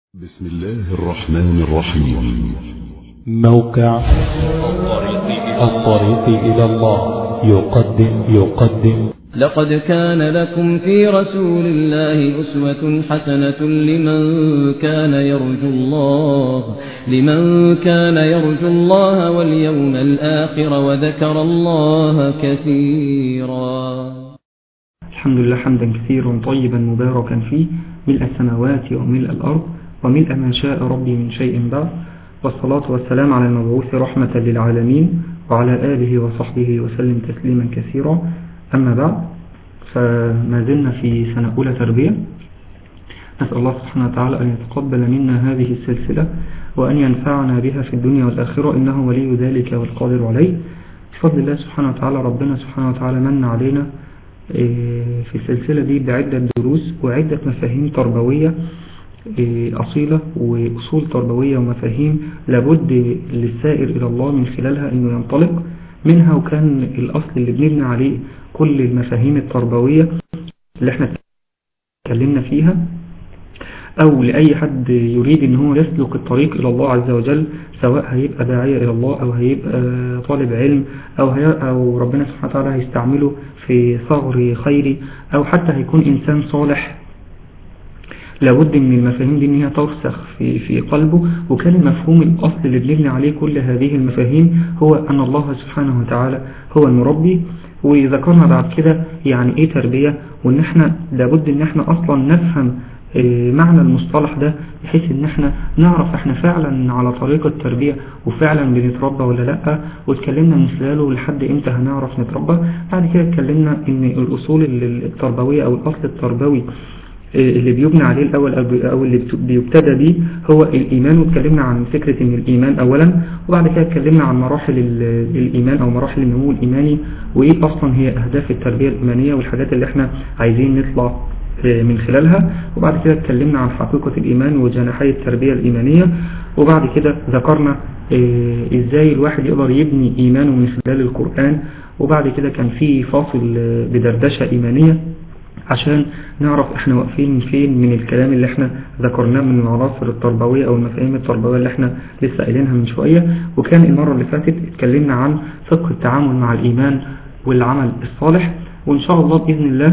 بسم الله الرحمن الرحيم موقع الطريق إلى الله يقدم يقدم لقد كان لكم في رسول الله أسوة حسنة لمن كان يرجو الله لمن كان يرجو الله واليوم الآخر وذكر الله كثيرا الحمد لله حمدا كثيرا طيبا مباركا فيه ملء السماوات وملء الأرض وملء ما شاء ربي من شيء بعد والصلاة والسلام على المبعوث رحمة للعالمين وعلى آله وصحبه وسلم تسليما كثيرا أما بعد فما زلنا في سنة أولى تربية نسأل الله سبحانه وتعالى أن يتقبل منا هذه السلسلة وأن ينفعنا بها في الدنيا والآخرة إنه ولي ذلك والقادر عليه بفضل الله سبحانه وتعالى ربنا سبحانه وتعالى من علينا في السلسلة دي بعدة دروس وعدة مفاهيم تربوية أصيلة وأصول تربوية ومفاهيم لابد للسائر إلى الله من خلالها أنه ينطلق منها وكان الأصل اللي بنبني عليه كل المفاهيم التربوية اللي احنا اتكلمنا فيها أو لأي حد يريد أن هو يسلك الطريق إلى الله عز وجل سواء هيبقى داعية إلى الله أو هيبقى طالب علم أو, هي أو ربنا سبحانه وتعالى هيستعمله في صغر خيري أو حتى هيكون إنسان صالح لابد من المفاهيم دي ان هي ترسخ في, في قلبه وكان المفهوم الأصل اللي بنبني عليه كل هذه المفاهيم هو أن الله سبحانه وتعالى هو المربي وذكرنا بعد كده يعني ايه تربية وان احنا لابد ان احنا اصلا نفهم معنى المصطلح ده بحيث ان احنا نعرف احنا فعلا على طريق التربية وفعلا بنتربى ولا لا واتكلمنا من خلاله لحد امتى هنعرف نتربى بعد كده اتكلمنا ان الاصول التربوية او الاصل التربوي اللي بيبنى عليه الأول أو اللي بيبتدى به هو الإيمان واتكلمنا عن فكرة ان الإيمان أولا وبعد كده اتكلمنا عن مراحل الإيمان أو مراحل النمو الإيماني وإيه أصلا هي أهداف التربية الإيمانية والحاجات اللي احنا عايزين نطلع من خلالها وبعد كده اتكلمنا عن حقيقة الإيمان وجناحي التربية الإيمانية وبعد كده ذكرنا ازاي الواحد يقدر يبني إيمانه من خلال القرآن وبعد كده كان في فاصل بدردشة إيمانية عشان نعرف احنا واقفين فين من الكلام اللي احنا ذكرناه من العناصر التربوية او المفاهيم التربوية اللي احنا لسه قايلينها من شوية وكان المرة اللي فاتت اتكلمنا عن فقه التعامل مع الايمان والعمل الصالح وان شاء الله بإذن الله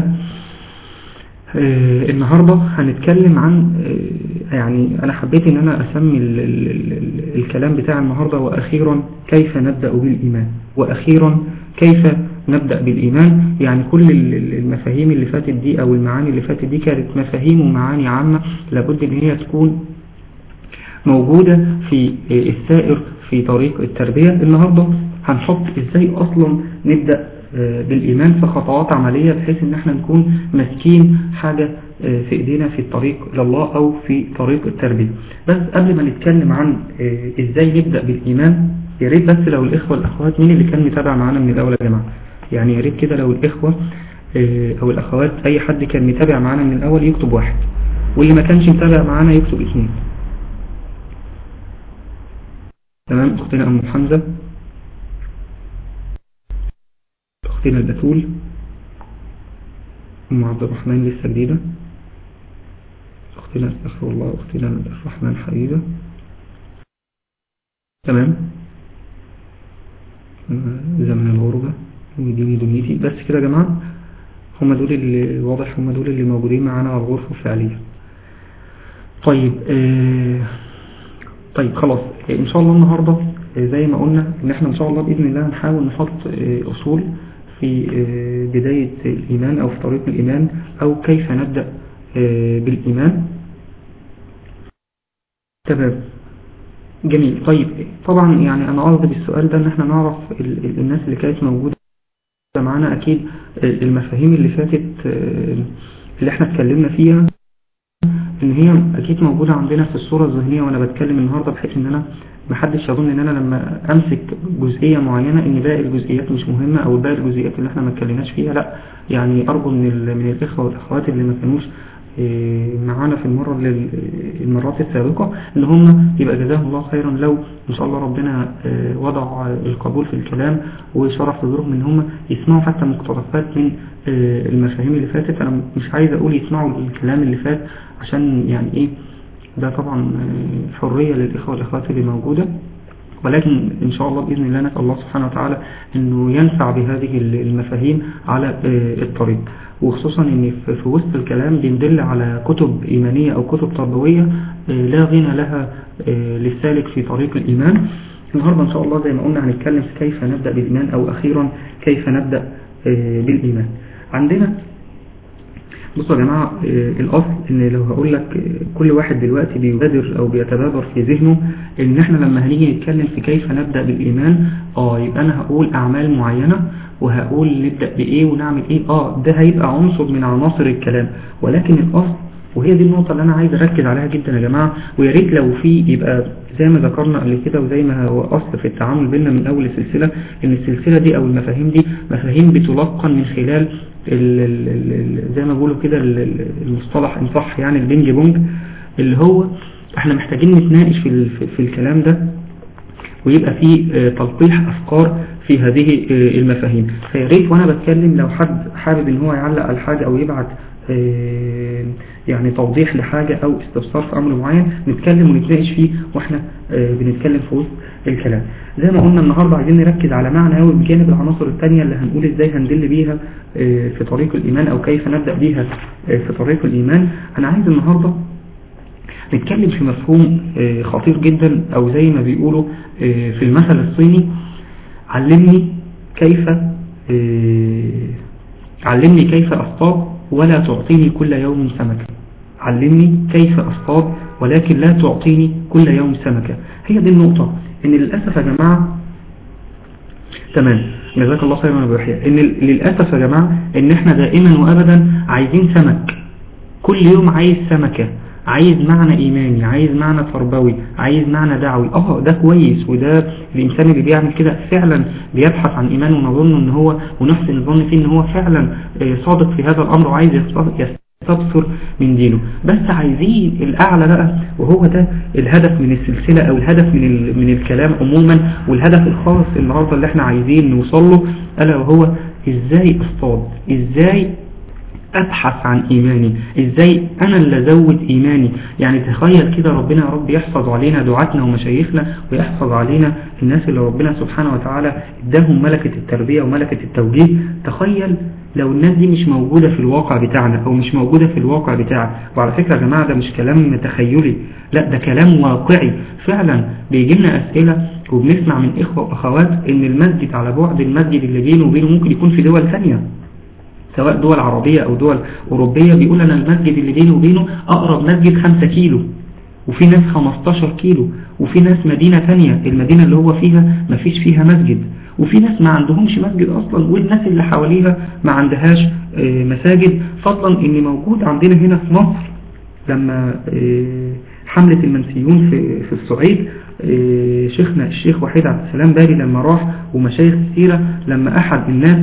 اه النهاردة هنتكلم عن اه يعني انا حبيت ان انا اسمي ال ال ال الكلام بتاع النهاردة واخيرا كيف نبدأ بالايمان واخيرا كيف نبدأ بالإيمان يعني كل المفاهيم اللي فاتت دي أو المعاني اللي فاتت دي كانت مفاهيم ومعاني عامة لابد ان هي تكون موجودة في السائر في طريق التربية النهاردة هنحط ازاي اصلا نبدأ بالإيمان في خطوات عملية بحيث ان احنا نكون ماسكين حاجة في ايدينا في الطريق الى الله او في طريق التربية بس قبل ما نتكلم عن ازاي نبدأ بالإيمان يا ريت بس لو الإخوة والأخوات مين اللي كان متابع معانا من الأول يا جماعة يعني يا ريت كده لو الإخوة أو الأخوات أي حد كان متابع معانا من الأول يكتب واحد واللي ما كانش متابع معانا يكتب اثنين تمام أختنا أم حمزة أختنا البتول أم عبد الرحمن لسه جديدة أختنا استغفر الله أختنا الرحمن حبيبة تمام زمن الغربة وديني دنيتي بس كده يا جماعة هم دول اللي واضح هم دول اللي موجودين معانا على الغرفة فعليا طيب آه طيب خلاص ان شاء الله النهاردة زي ما قلنا ان احنا ان شاء الله بإذن الله هنحاول نحط آه اصول في آه بداية الايمان او في طريق الايمان او كيف نبدأ بالايمان تمام جميل طيب طبعا يعني انا قصدي بالسؤال ده ان احنا نعرف الناس اللي كانت موجودة معانا اكيد المفاهيم اللي فاتت اللي احنا اتكلمنا فيها ان هي اكيد موجودة عندنا في الصورة الذهنية وانا بتكلم النهاردة بحيث ان انا محدش يظن ان انا لما امسك جزئية معينة ان باقي الجزئيات مش مهمة او باقي الجزئيات اللي احنا ما اتكلمناش فيها لا يعني ارجو من من الاخوة والاخوات اللي ما كانوش معانا في المرة المرات السابقة ان هم يبقى جزاهم الله خيرا لو ان شاء الله ربنا وضع القبول في الكلام وشرف صدورهم ان هم يسمعوا حتى مقتطفات من المفاهيم اللي فاتت انا مش عايز اقول يسمعوا الكلام اللي فات عشان يعني ايه ده طبعا آه، حرية للإخوة والإخوات اللي موجودة ولكن إن شاء الله بإذن الله نسأل الله سبحانه وتعالى أنه ينفع بهذه المفاهيم على آه، الطريق وخصوصا أن في في وسط الكلام بندل على كتب إيمانية أو كتب تربوية آه، لا غنى لها آه، للسالك في طريق الإيمان النهاردة إن شاء الله زي ما قلنا هنتكلم في كيف نبدأ بالإيمان أو أخيرا كيف نبدأ آه، بالإيمان عندنا بصوا يا جماعة آه، الأصل إن لو هقول لك آه، كل واحد دلوقتي بيبادر أو بيتبادر في ذهنه إن إحنا لما هنيجي نتكلم في كيف نبدأ بالإيمان آه يبقى أنا هقول أعمال معينة وهقول نبدأ بإيه ونعمل إيه آه ده هيبقى عنصر من عناصر الكلام ولكن الأصل وهي دي النقطة اللي أنا عايز أركز عليها جدا يا جماعة ويا ريت لو في يبقى زي ما ذكرنا قبل كده وزي ما هو أصل في التعامل بيننا من أول السلسلة إن السلسلة دي أو المفاهيم دي مفاهيم بتلقن من خلال ال ال ال زي ما بيقولوا كده ال- ال- المصطلح إن صح يعني البينج بونج اللي هو احنا محتاجين نتناقش في, ال- في, في الكلام ده ويبقى فيه آه، تلقيح أفكار في هذه آه، المفاهيم فيا ريت وأنا بتكلم لو حد حابب إن هو يعلق على حاجة أو يبعت آه، يعني توضيح لحاجة أو استفسار في أمر معين نتكلم ونتناقش فيه وإحنا آه، بنتكلم في وسط الكلام زي ما قلنا النهاردة عايزين نركز على معنى أوي بجانب العناصر التانية اللي هنقول إزاي هندل بيها آه، في طريق الإيمان أو كيف نبدأ بيها آه، في طريق الإيمان أنا عايز النهاردة نتكلم في مفهوم آه، خطير جدا او زي ما بيقولوا آه، في المثل الصيني علمني كيف آه، علمني كيف اصطاد ولا تعطيني كل يوم سمكة علمني كيف اصطاد ولكن لا تعطيني كل يوم سمكة هي دي النقطة ان للأسف يا جماعة تمام جزاك الله خيرا يا ابو يحيى ان للأسف يا جماعة ان احنا دائما وابدا عايزين سمك كل يوم عايز سمكة عايز معنى ايماني عايز معنى تربوي عايز معنى دعوي اه ده كويس وده الانسان اللي بيعمل كده فعلا بيبحث عن ايمان ونظن ان هو ونحسن الظن فيه ان هو فعلا آه، صادق في هذا الامر وعايز يست- يستبصر من دينه بس عايزين الاعلى بقى وهو ده الهدف من السلسلة او الهدف من ال- من الكلام عموما والهدف الخاص النهارده اللي احنا عايزين نوصل له الا وهو ازاي اصطاد ازاي ابحث عن ايماني ازاي انا اللي ازود ايماني يعني تخيل كده ربنا يا رب يحفظ علينا دعاتنا ومشايخنا ويحفظ علينا الناس اللي ربنا سبحانه وتعالى اداهم ملكة التربية وملكة التوجيه تخيل لو الناس دي مش موجودة في الواقع بتاعنا او مش موجودة في الواقع بتاعك وعلى فكرة يا جماعة ده مش كلام تخيلي لا ده كلام واقعي فعلا بيجي لنا اسئلة وبنسمع من اخوة واخوات ان المسجد على بعد المسجد اللي بينه وبينه ممكن يكون في دول ثانية سواء دول عربية أو دول أوروبية بيقول أنا المسجد اللي بيني وبينه أقرب مسجد 5 كيلو وفي ناس 15 كيلو وفي ناس مدينة تانية المدينة اللي هو فيها ما فيش فيها مسجد وفي ناس ما عندهمش مسجد أصلا والناس اللي حواليها ما عندهاش آه، مساجد فضلا إن موجود عندنا هنا في مصر لما آه، حملة المنسيون في في الصعيد آه، شيخنا الشيخ وحيد عبد السلام باري لما راح ومشايخ كثيرة لما أحد الناس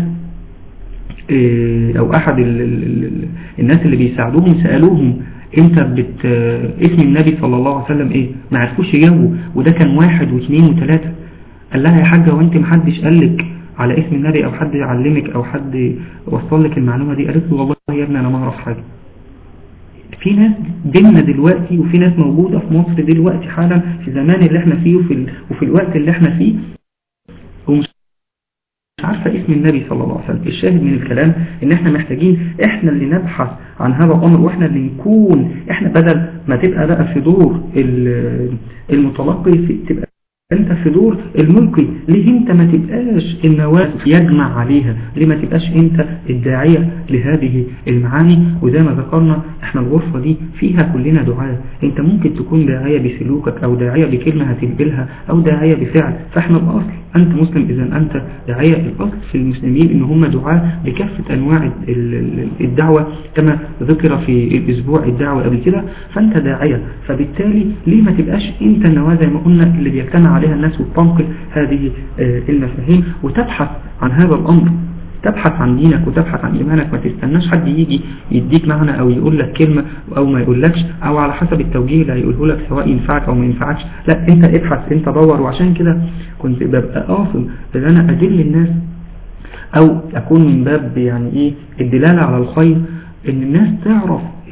إيه، او احد ال ال ال الناس اللي بيساعدوهم سألوهم انت بت اسم النبي صلى الله عليه وسلم ايه ما عرفوش يجاوبوا وده كان واحد واثنين وثلاثة قال لها يا حاجة وانت محدش قالك على اسم النبي او حد علمك او حد وصل لك المعلومة دي قالت له والله يا ابني انا ما اعرف حاجة في ناس ديننا دلوقتي وفي ناس موجودة في مصر دلوقتي حالا في الزمان اللي احنا فيه وفي, ال... وفي الوقت اللي احنا فيه ومش مش عارفة اسم النبي صلى الله عليه وسلم الشاهد من الكلام ان احنا محتاجين احنا اللي نبحث عن هذا الامر واحنا اللي نكون احنا بدل ما تبقى بقى في دور ال- المتلقي في تبقى انت في دور الملقي ليه انت ما تبقاش النواة يجمع عليها ليه ما تبقاش انت الداعية لهذه المعاني وزي ما ذكرنا احنا الغرفة دي فيها كلنا دعاء انت ممكن تكون داعية بسلوكك او داعية بكلمة هتنقلها او داعية بفعل فاحنا الاصل انت مسلم اذا انت داعية الاصل في المسلمين ان هم دعاء بكافة انواع ال- ال- الدعوة كما ذكر في الاسبوع الدعوة قبل كده فانت داعية فبالتالي ليه ما تبقاش انت النواة زي ما قلنا اللي بيجتمع عليها الناس وتنقل هذه آه، المفاهيم وتبحث عن هذا الامر تبحث عن دينك وتبحث عن إيمانك ما تستناش حد يجي يديك معنى أو يقول لك كلمة أو ما يقولكش أو على حسب التوجيه اللي هيقوله لك سواء ينفعك أو ما ينفعكش لا أنت ابحث أنت دور وعشان كده كنت ببقى قاصد إن أنا أدل الناس أو أكون من باب يعني إيه الدلالة على الخير إن الناس تعرف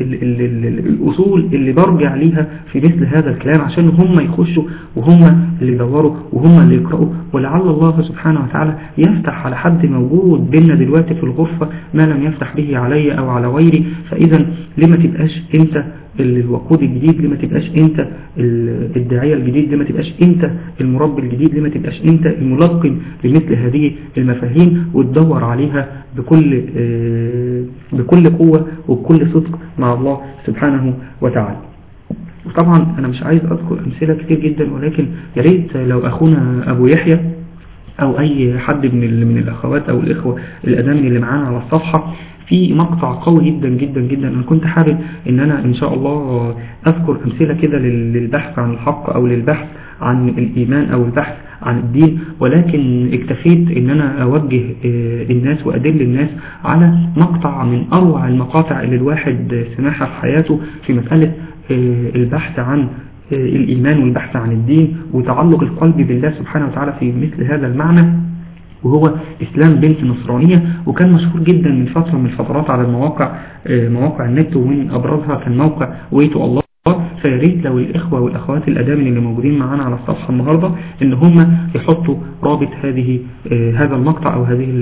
ال ال ال الأصول اللي برجع ليها في مثل هذا الكلام عشان هم يخشوا وهم اللي يدوروا وهم اللي يقرأوا ولعل الله سبحانه وتعالى يفتح على حد موجود بيننا دلوقتي في الغرفة ما لم يفتح به علي أو على غيري فإذا لما تبقاش أنت الوقود الجديد لما تبقاش انت الداعية الجديد لما تبقاش انت المربي الجديد لما تبقاش انت الملقن لمثل هذه المفاهيم وتدور عليها بكل بكل قوة وبكل صدق مع الله سبحانه وتعالى وطبعا انا مش عايز اذكر امثلة كتير جدا ولكن يا ريت لو اخونا ابو يحيى او اي حد من من الاخوات او الاخوة الادامي اللي معانا على الصفحة في مقطع قوي جدا جدا جدا انا كنت حابب ان انا ان شاء الله اذكر امثلة كده للبحث عن الحق او للبحث عن الايمان او البحث عن الدين ولكن اكتفيت ان انا اوجه الناس وادل الناس على مقطع من اروع المقاطع اللي الواحد سمعها في حياته في مسألة البحث عن الايمان والبحث عن الدين وتعلق القلب بالله سبحانه وتعالى في مثل هذا المعنى وهو إسلام بنت نصرانية وكان مشهور جدا من فترة من الفترات على المواقع مواقع النت ومن أبرزها كان موقع ويتو الله فياريت لو الإخوة والأخوات الأدامن اللي موجودين معانا على الصفحة النهاردة إن هم يحطوا رابط هذه هذا المقطع أو هذه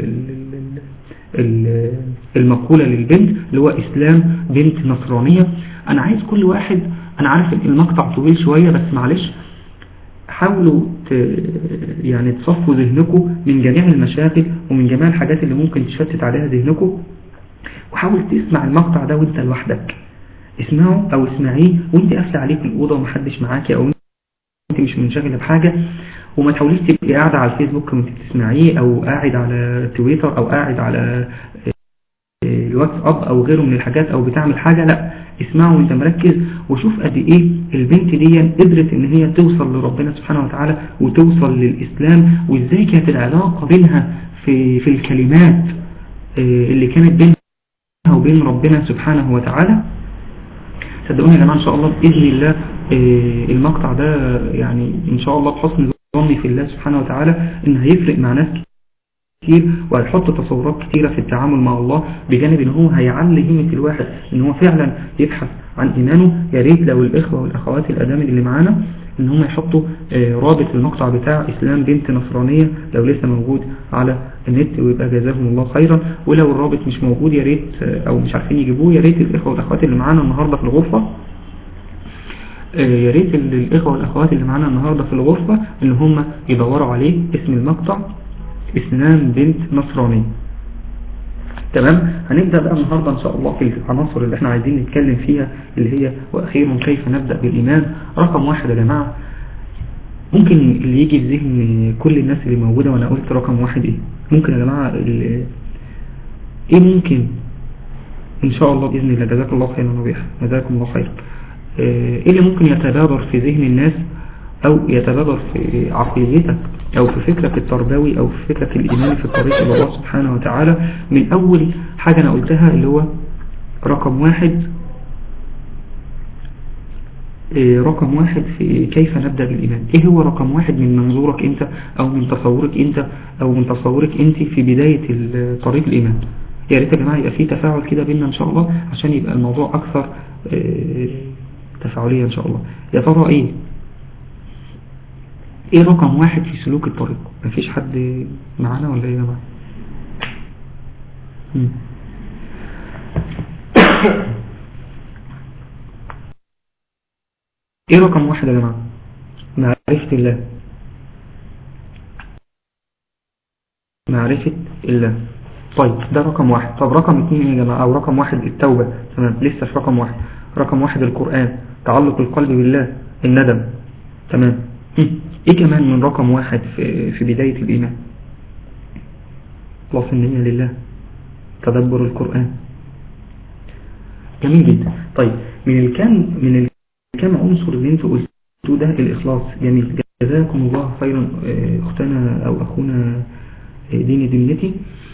المقولة للبنت اللي هو إسلام بنت نصرانية أنا عايز كل واحد أنا عارف المقطع طويل شوية بس معلش حاولوا يعني تصفوا ذهنكم من جميع المشاكل ومن جميع الحاجات اللي ممكن تشتت عليها ذهنكم وحاول تسمع المقطع ده وانت لوحدك اسمعه او اسمعيه وانت قافله عليك الأوضة ومحدش معاكي او انت مش منشغلة بحاجة وما تحاوليش تبقي قاعدة على الفيسبوك وانت تسمعيه او قاعد على تويتر او قاعد على الواتساب او غيره من الحاجات او بتعمل حاجة لا اسمعه وانت مركز وشوف قد ايه البنت دي قدرت ان هي توصل لربنا سبحانه وتعالى وتوصل للاسلام وازاي كانت العلاقة بينها في, في الكلمات اللي كانت بينها وبين ربنا سبحانه وتعالى صدقوني يا جماعة ان شاء الله بإذن الله المقطع ده يعني ان شاء الله بحسن ظني في الله سبحانه وتعالى ان هيفرق مع ناس كتير وهيحط تصورات كتيرة في التعامل مع الله بجانب ان هو هيعلي همة الواحد ان هو فعلا يبحث عن ايمانه يا ريت لو الاخوة والاخوات الادامن اللي معانا ان هم يحطوا رابط المقطع بتاع اسلام بنت نصرانية لو لسه موجود على النت ويبقى جزاهم الله خيرا ولو الرابط مش موجود يا ريت او مش عارفين يجيبوه يا ريت الاخوة والاخوات اللي معانا النهاردة في الغرفة يا ريت الاخوة والاخوات اللي معانا النهاردة في الغرفة ان هم يدوروا عليه اسم المقطع اسلام بنت نصراني تمام هنبدأ بقى النهاردة ان شاء الله في العناصر اللي احنا عايزين نتكلم فيها اللي هي واخيرا كيف نبدأ بالايمان رقم واحد يا جماعة ممكن اللي يجي في ذهن كل الناس اللي موجودة وانا قلت رقم واحد ايه ممكن يا جماعة ايه ممكن ان شاء الله بإذن الله جزاك الله خيرا نبيح جزاكم الله خيرا ايه اللي ممكن يتبادر في ذهن الناس او يتبادر في عقليتك او في فكرك التربوي او في فكرك الايماني في الطريق الى الله سبحانه وتعالى من اول حاجة انا قلتها اللي هو رقم واحد رقم واحد في كيف نبدأ بالإيمان ايه هو رقم واحد من منظورك انت او من تصورك انت او من تصورك انت في بداية طريق الإيمان يا ريت يا جماعة يبقى في تفاعل كده بيننا ان شاء الله عشان يبقى الموضوع اكثر تفاعلية ان شاء الله يا ترى ايه ايه رقم واحد في سلوك الطريق مفيش حد معانا ولا ايه يا جماعه ايه رقم واحد يا جماعه معرفة الله معرفة الله طيب ده رقم واحد طب رقم اتنين ايه يا جماعة او رقم واحد التوبة تمام لسه في رقم واحد رقم واحد القرآن تعلق القلب بالله الندم تمام ايه كمان من رقم واحد في, في بداية الإيمان خلاص النية لله تدبر القرآن جميل جدا طيب من الكام من الكام عنصر اللي انتوا قلتوه ده الإخلاص جميل جزاكم الله خيرا أختنا أو أخونا ديني دنيتي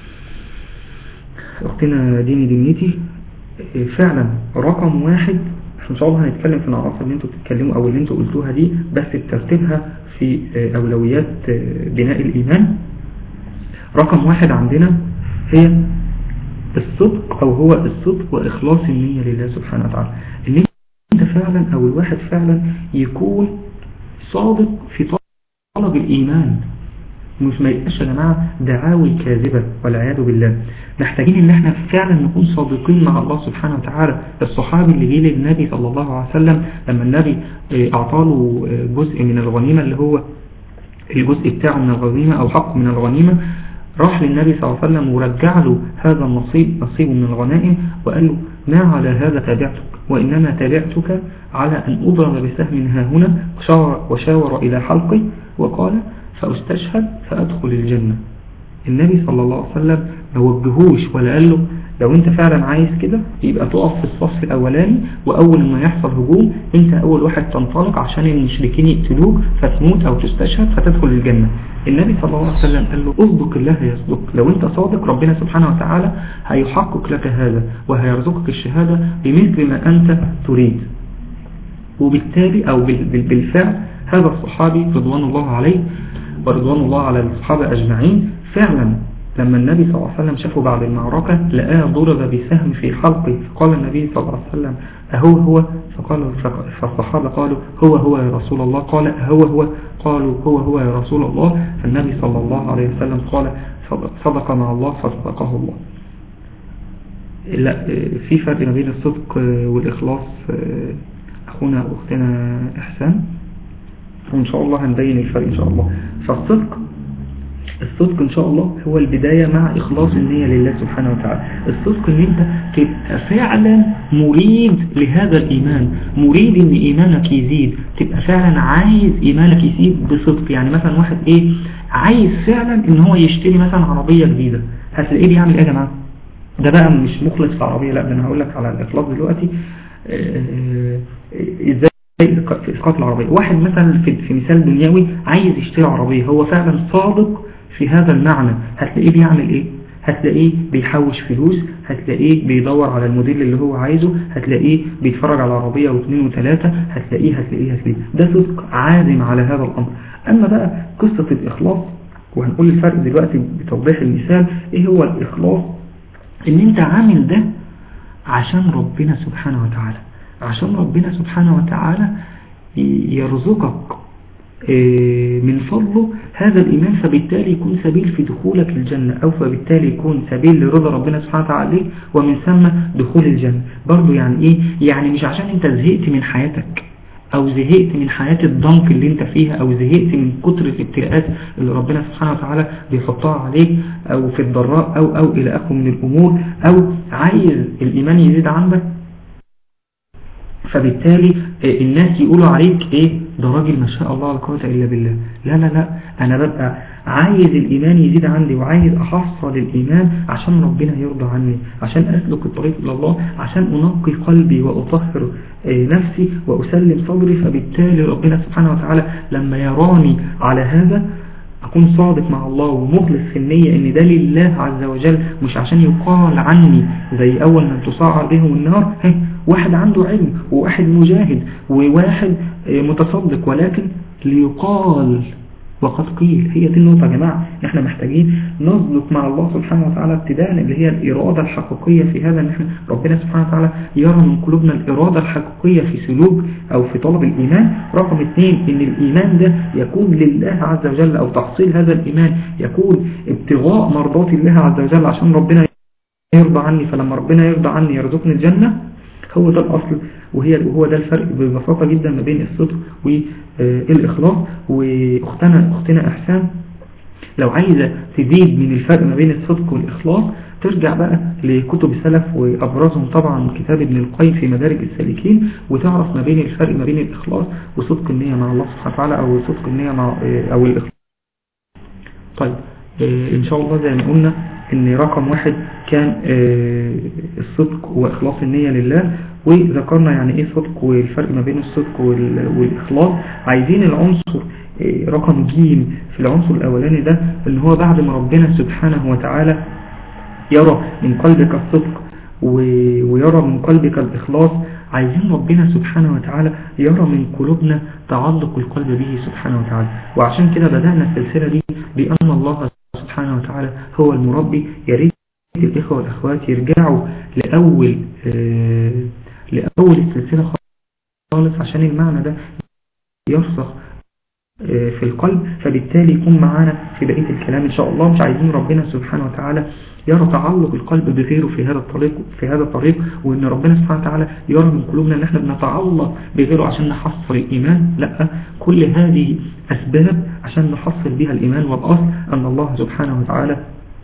أختنا ديني دنيتي فعلا رقم واحد ان شاء الله هنتكلم في العناصر اللي انتوا بتتكلموا او اللي انتوا قلتوها دي بس بترتيبها في اولويات بناء الايمان رقم واحد عندنا هي الصدق او هو الصدق واخلاص النية لله سبحانه وتعالى ان انت فعلا او الواحد فعلا يكون صادق في طلب الايمان مش ما يبقاش يا جماعة دعاوي كاذبة والعياذ بالله محتاجين ان احنا فعلا نكون صادقين مع الله سبحانه وتعالى الصحابي اللي جه للنبي صلى الله عليه وسلم لما النبي اعطاله جزء من الغنيمة اللي هو الجزء بتاعه من الغنيمة او حقه من الغنيمة راح للنبي صلى الله عليه وسلم ورجع له هذا النصيب نصيب من الغنائم وقال له ما على هذا تابعتك وإنما تابعتك على أن أضرب بسهم ها هنا وشاور, وشاور إلى حلقي وقال فأستشهد فأدخل الجنة النبي صلى الله عليه وسلم ما وجهوش ولا قال له لو انت فعلا عايز كده يبقى تقف في الصف الاولاني واول ما يحصل هجوم انت اول واحد تنطلق عشان المشركين يقتلوك فتموت او تستشهد فتدخل الجنة النبي صلى الله عليه وسلم قال له اصدق الله يصدق لو انت صادق ربنا سبحانه وتعالى هيحقق لك هذا وهيرزقك الشهادة بمثل ما انت تريد وبالتالي او بالفعل هذا الصحابي رضوان الله عليه ورضوان الله على الصحابة أجمعين فعلا لما النبي صلى الله عليه وسلم شافه بعد المعركة لقاه ضرب بسهم في حلقه فقال النبي صلى الله عليه وسلم أهو هو فقال فالصحابة قالوا هو هو يا رسول الله قال هو هو قالوا هو هو يا رسول الله فالنبي صلى الله عليه وسلم قال صدق مع الله فصدقه الله لا في فرق ما بين الصدق والإخلاص أخونا وأختنا إحسان وإن شاء الله هنبين الفرق إن شاء الله فالصدق الصدق إن شاء الله هو البداية مع إخلاص النية لله سبحانه وتعالى الصدق إن أنت تبقى فعلا مريد لهذا الإيمان مريد إن إيمانك يزيد تبقى فعلا عايز إيمانك يزيد بصدق يعني مثلا واحد إيه عايز فعلا إن هو يشتري مثلا عربية جديدة هتلاقيه بيعمل إيه يا جماعة ده بقى مش مخلص في العربية لا ده أنا هقول لك على الإخلاص دلوقتي إزاي في إسقاط العربية واحد مثلا في, في مثال دنيوي عايز يشتري عربية هو فعلا صادق في هذا المعنى هتلاقيه بيعمل ايه هتلاقيه بيحوش فلوس هتلاقيه بيدور على الموديل اللي هو عايزه هتلاقيه بيتفرج على عربية واثنين وثلاثة هتلاقيه هتلاقيه هتلاقيه ده صدق عازم على هذا الأمر أما بقى قصة الإخلاص وهنقول الفرق دلوقتي بتوضيح المثال ايه هو الإخلاص ان انت عامل ده عشان ربنا سبحانه وتعالى عشان ربنا سبحانه وتعالى يرزقك من فضله هذا الإيمان فبالتالي يكون سبيل في دخولك الجنة أو فبالتالي يكون سبيل لرضا ربنا سبحانه وتعالى عليك ومن ثم دخول الجنة برضو يعني إيه يعني مش عشان أنت زهقت من حياتك أو زهقت من حياة الضنك اللي أنت فيها أو زهقت من كتر الابتلاءات اللي ربنا سبحانه وتعالى بيحطها عليك أو في الضراء أو أو إلى آخره من الأمور أو عايز الإيمان يزيد عندك فبالتالي الناس يقولوا عليك ايه ده راجل ما شاء الله لا قوه الا بالله لا لا لا انا ببقى عايز الايمان يزيد عندي وعايز احصل الايمان عشان ربنا يرضى عني عشان اسلك الطريق الى الله عشان انقي قلبي واطهر نفسي واسلم صدري فبالتالي ربنا سبحانه وتعالى لما يراني على هذا أكون صادق مع الله ومخلص في النية إن ده لله عز وجل مش عشان يقال عني زي أول من تصاعر بهم النار واحد عنده علم وواحد مجاهد وواحد متصدق ولكن ليقال وقد قيل هي دي النقطة يا جماعة احنا محتاجين نصدق مع الله سبحانه وتعالى ابتداء اللي هي الإرادة الحقيقية في هذا ان احنا ربنا سبحانه وتعالى يرى من قلوبنا الإرادة الحقيقية في سلوك أو في طلب الإيمان رقم اثنين ان الإيمان ده يكون لله عز وجل أو تحصيل هذا الإيمان يكون ابتغاء مرضات الله عز وجل عشان ربنا يرضى عني فلما ربنا يرضى عني يرزقني الجنة هو ده الأصل وهي وهو ده الفرق ببساطة جدا ما بين الصدق والإخلاص وأختنا أختنا إحسان لو عايزة تزيد من الفرق ما بين الصدق والإخلاص ترجع بقى لكتب السلف وأبرزهم طبعا كتاب ابن القيم في مدارج السالكين وتعرف ما بين الفرق ما بين الإخلاص وصدق النية مع الله سبحانه وتعالى أو صدق النية مع أو الإخلاص طيب إن شاء الله زي ما قلنا ان رقم واحد كان الصدق واخلاص النية لله وذكرنا يعني ايه صدق والفرق ما بين الصدق والاخلاص عايزين العنصر رقم جيم في العنصر الاولاني ده ان هو بعد ما ربنا سبحانه وتعالى يرى من قلبك الصدق ويرى من قلبك الاخلاص عايزين ربنا سبحانه وتعالى يرى من قلوبنا تعلق القلب به سبحانه وتعالى وعشان كده بدأنا السلسلة دي بأن الله سبحانه وتعالى هو المربي يريد الإخوة والأخوات يرجعوا لأول آه لأول السلسلة خالص عشان المعنى ده يرسخ آه في القلب فبالتالي يكون معانا في بقية الكلام إن شاء الله مش عايزين ربنا سبحانه وتعالى يرى تعلق القلب بغيره في هذا الطريق في هذا الطريق وان ربنا سبحانه وتعالى يرى من قلوبنا ان احنا بنتعلق بغيره عشان نحصل الايمان لا كل هذه اسباب عشان نحصل بها الايمان والاصل ان الله سبحانه وتعالى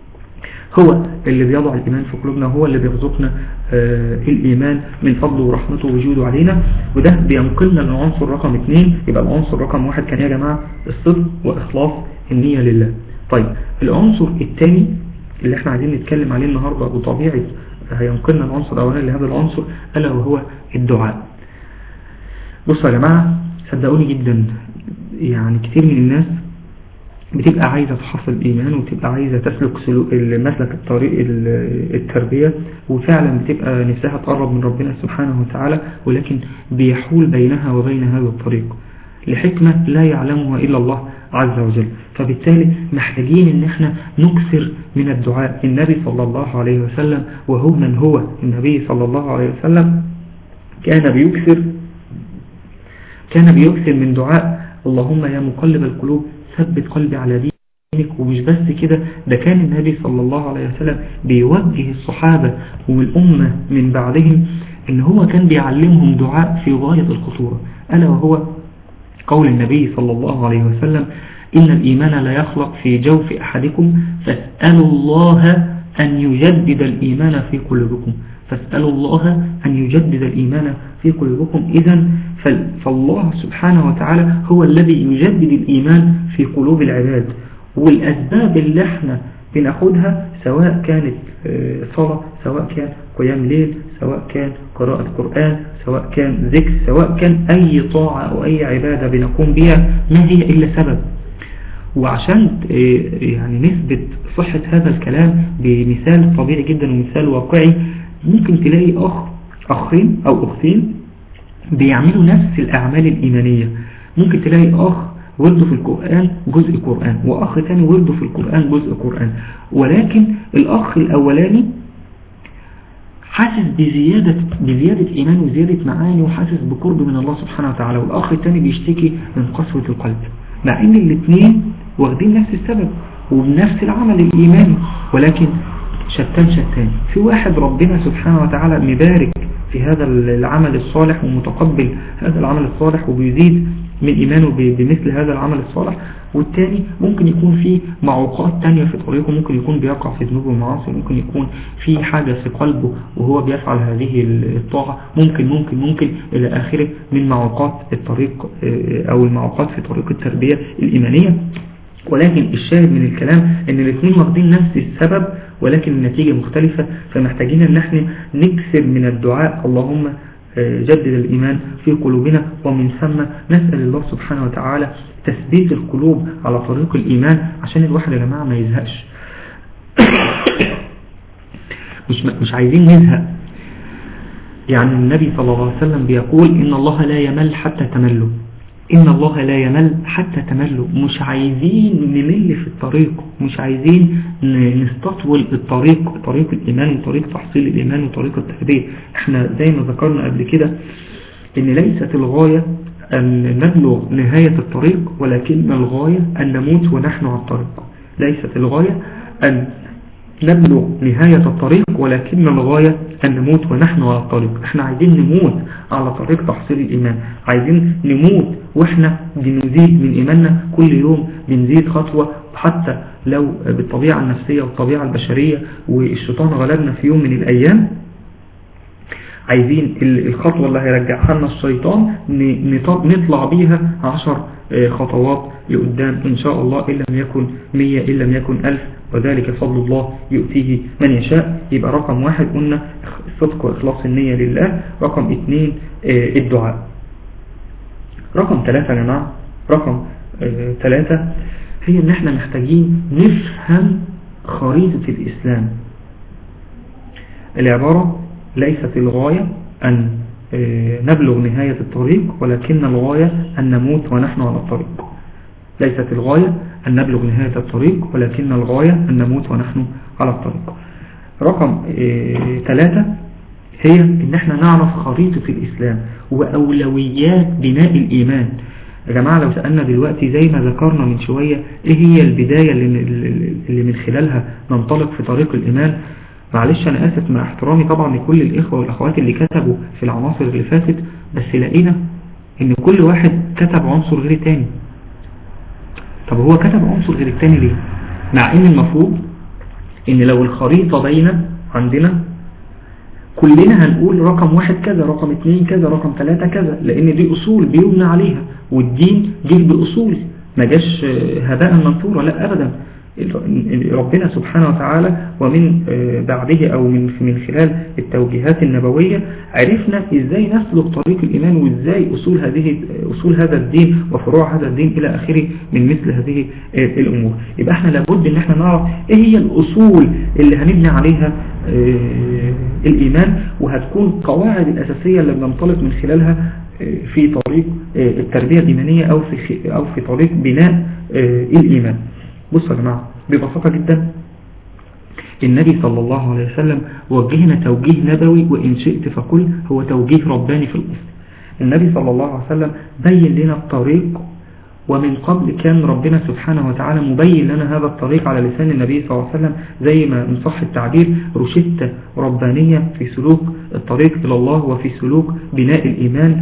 هو اللي بيضع الإيمان في قلوبنا هو اللي بيرزقنا آه الإيمان من فضله ورحمته وجوده علينا وده بينقلنا للعنصر رقم اثنين يبقى العنصر رقم واحد كان يا جماعة الصدق وإخلاص النية لله طيب العنصر الثاني اللي احنا عايزين نتكلم عليه النهاردة وطبيعة هينقلنا العنصر الأولاني لهذا العنصر ألا وهو الدعاء بصوا يا جماعة صدقوني جدا يعني كتير من الناس بتبقى عايزة تحصل إيمان وتبقى عايزة تسلك مسلك الطريق التربية وفعلا بتبقى نفسها تقرب من ربنا سبحانه وتعالى ولكن بيحول بينها وبين هذا الطريق لحكمة لا يعلمها إلا الله عز وجل فبالتالي محتاجين ان احنا نكثر من الدعاء النبي صلى الله عليه وسلم وهو من هو النبي صلى الله عليه وسلم كان بيكثر كان بيكثر من دعاء اللهم يا مقلب القلوب ثبت قلبي على دينك ومش بس كده ده كان النبي صلى الله عليه وسلم بيوجه الصحابة والأمة من بعدهم ان هو كان بيعلمهم دعاء في غاية الخطورة ألا وهو قول النبي صلى الله عليه وسلم إن الإيمان لا يخلق في جوف أحدكم فاسألوا الله أن يجدد الإيمان في قلوبكم فاسألوا الله أن يجدد الإيمان في قلوبكم إذا فالله سبحانه وتعالى هو الذي يجدد الإيمان في قلوب العباد والأسباب اللي احنا بناخدها سواء كانت صلاة سواء كان قيام ليل سواء كان قراءة قرآن سواء كان ذكر سواء كان أي طاعة أو أي عبادة بنقوم بها ما هي إلا سبب وعشان يعني نثبت صحة هذا الكلام بمثال طبيعي جدا ومثال واقعي ممكن تلاقي أخ أخين أو أختين بيعملوا نفس الأعمال الإيمانية ممكن تلاقي أخ ورده في القرآن جزء قرآن وأخ تاني ورده في القرآن جزء قرآن ولكن الأخ الأولاني حاسس بزيادة, بزيادة إيمان وزيادة معاني وحاسس بقرب من الله سبحانه وتعالى والأخ التاني بيشتكي من قسوة القلب مع ان الاثنين واخدين نفس السبب وبنفس العمل الإيماني ولكن شتان شتان في واحد ربنا سبحانه وتعالى مبارك في هذا العمل الصالح ومتقبل هذا العمل الصالح وبيزيد من إيمانه بمثل هذا العمل الصالح والتاني ممكن يكون في معوقات تانية في طريقه ممكن يكون بيقع في ذنوب ومعاصي ممكن يكون في حاجة في قلبه وهو بيفعل هذه الطاعة ممكن ممكن ممكن إلى آخره من معوقات الطريق أو المعوقات في طريق التربية الإيمانية ولكن الشاهد من الكلام ان الاثنين واخدين نفس السبب ولكن النتيجة مختلفة فمحتاجين ان احنا نكسر من الدعاء اللهم جدد الإيمان في قلوبنا ومن ثم نسأل الله سبحانه وتعالى تثبيت القلوب على طريق الإيمان عشان الواحد يا جماعة ما يزهقش مش, مش عايزين نزهق يعني النبي صلى الله عليه وسلم بيقول إن الله لا يمل حتى تملوا إن الله لا يمل حتى تملوا مش عايزين نمل في الطريق مش عايزين نستطول الطريق طريق الإيمان وطريق تحصيل الإيمان وطريق التربية احنا زي ما ذكرنا قبل كده ان ليست الغاية أن نبلغ نهاية الطريق ولكن الغاية أن نموت ونحن على الطريق ليست الغاية أن نبلغ نهاية الطريق ولكن الغاية أن نموت ونحن على الطريق احنا عايزين نموت على طريق تحصيل الإيمان عايزين نموت واحنا بنزيد من إيماننا كل يوم بنزيد خطوة حتى لو بالطبيعة النفسية والطبيعة البشرية والشيطان غلبنا في يوم من الأيام عايزين الخطوة اللي هيرجعها لنا الشيطان نطلع بيها عشر خطوات لقدام إن شاء الله إن لم يكن مية إن لم يكن ألف وذلك فضل الله يؤتيه من يشاء يبقى رقم واحد قلنا الصدق وإخلاص النية لله رقم اثنين الدعاء رقم ثلاثة يا جماعة رقم ثلاثة هي ان احنا محتاجين نفهم خريطة الإسلام العبارة ليست الغاية أن نبلغ نهاية الطريق ولكن الغاية أن نموت ونحن على الطريق ليست الغاية أن نبلغ نهاية الطريق ولكن الغاية أن نموت ونحن على الطريق رقم ثلاثة هي ان احنا نعرف خريطة الاسلام واولويات بناء الايمان يا جماعة لو سألنا دلوقتي زي ما ذكرنا من شوية ايه هي البداية اللي, اللي من خلالها ننطلق في طريق الايمان معلش انا اسف مع احترامي طبعا لكل الاخوة والاخوات اللي كتبوا في العناصر اللي فاتت بس لقينا ان كل واحد كتب عنصر غير التاني طب هو كتب عنصر غير التاني ليه مع ان المفروض ان لو الخريطة باينة عندنا كلنا هنقول رقم واحد كذا رقم اتنين كذا رقم ثلاثة كذا لان دي اصول بيبنى عليها والدين جه باصول ما جاش هباء منثورا لا ابدا ربنا سبحانه وتعالى ومن بعده أو من من خلال التوجيهات النبوية عرفنا إزاي نسلك طريق الإيمان وإزاي أصول هذه أصول هذا الدين وفروع هذا الدين إلى آخره من مثل هذه الأمور يبقى احنا لابد إن احنا نعرف إيه هي الأصول اللي هنبني عليها الإيمان وهتكون قواعد الأساسية اللي بننطلق من خلالها في طريق التربية الإيمانية أو في أو في طريق بناء الإيمان بصوا يا جماعة ببساطة جدا النبي صلى الله عليه وسلم وجهنا توجيه نبوي وإن شئت فقل هو توجيه رباني في الأصل النبي صلى الله عليه وسلم بين لنا الطريق ومن قبل كان ربنا سبحانه وتعالى مبين لنا هذا الطريق على لسان النبي صلى الله عليه وسلم زي ما إن صح التعبير رشدة ربانية في سلوك الطريق إلى الله وفي سلوك بناء الإيمان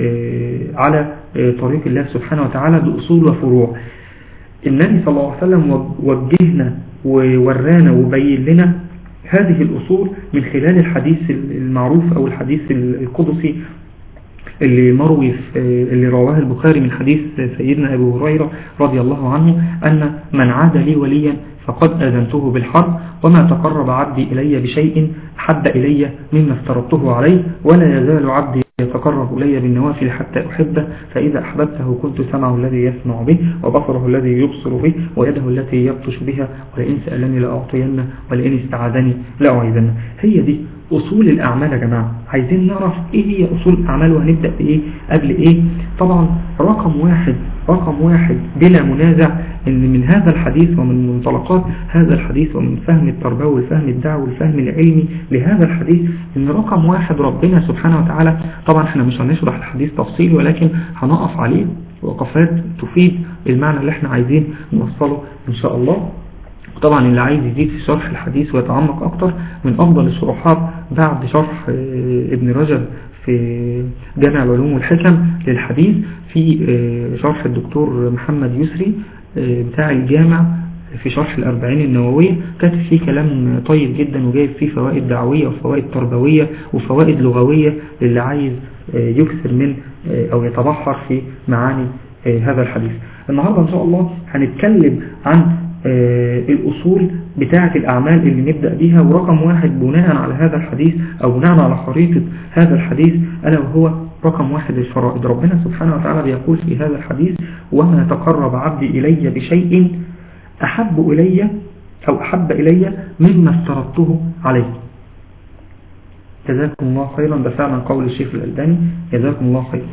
على طريق الله سبحانه وتعالى بأصول وفروع النبي صلى الله عليه وسلم وجهنا وورانا وبين لنا هذه الأصول من خلال الحديث المعروف أو الحديث القدسي اللي مروي اللي رواه البخاري من حديث سيدنا أبو هريرة رضي الله عنه أن من عاد لي وليا فقد آذنته بالحرب وما تقرب عبدي إلي بشيء حب إلي مما افترضته عليه ولا يزال عبدي يتقرب إلي بالنوافل حتى أحبه فإذا أحببته كنت سمعه الذي يسمع به وبصره الذي يبصر به ويده التي يبطش بها ولئن سألني لأعطينه ولئن استعاذني لأعيذنه هي دي أصول الأعمال يا جماعة عايزين نعرف إيه هي أصول الأعمال وهنبدأ بإيه قبل إيه طبعا رقم واحد رقم واحد بلا منازع ان من هذا الحديث ومن منطلقات هذا الحديث ومن فهم التربوي والفهم الدعوي والفهم العلمي لهذا الحديث ان رقم واحد ربنا سبحانه وتعالى طبعا احنا مش هنشرح الحديث تفصيلي ولكن هنقف عليه وقفات تفيد المعنى اللي احنا عايزين نوصله ان شاء الله طبعا اللي عايز يزيد في شرح الحديث ويتعمق اكتر من افضل الشروحات بعد شرح ابن رجب في جامع العلوم والحكم للحديث في شرح الدكتور محمد يسري بتاع الجامع في شرح الأربعين النووية كاتب فيه كلام طيب جدا وجايب فيه فوائد دعوية وفوائد تربوية وفوائد لغوية للي عايز يكسر من أو يتبحر في معاني هذا الحديث النهاردة إن شاء الله هنتكلم عن الأصول بتاعة الأعمال اللي نبدأ بيها ورقم واحد بناء على هذا الحديث أو بناء على خريطة هذا الحديث ألا وهو رقم واحد الفرائض ربنا سبحانه وتعالى بيقول في هذا الحديث وما تقرب عبدي إلي بشيء أحب إلي أو أحب إلي مما افترضته عليه جزاكم الله خيرا ده فعلا قول الشيخ الألباني جزاكم الله خيرا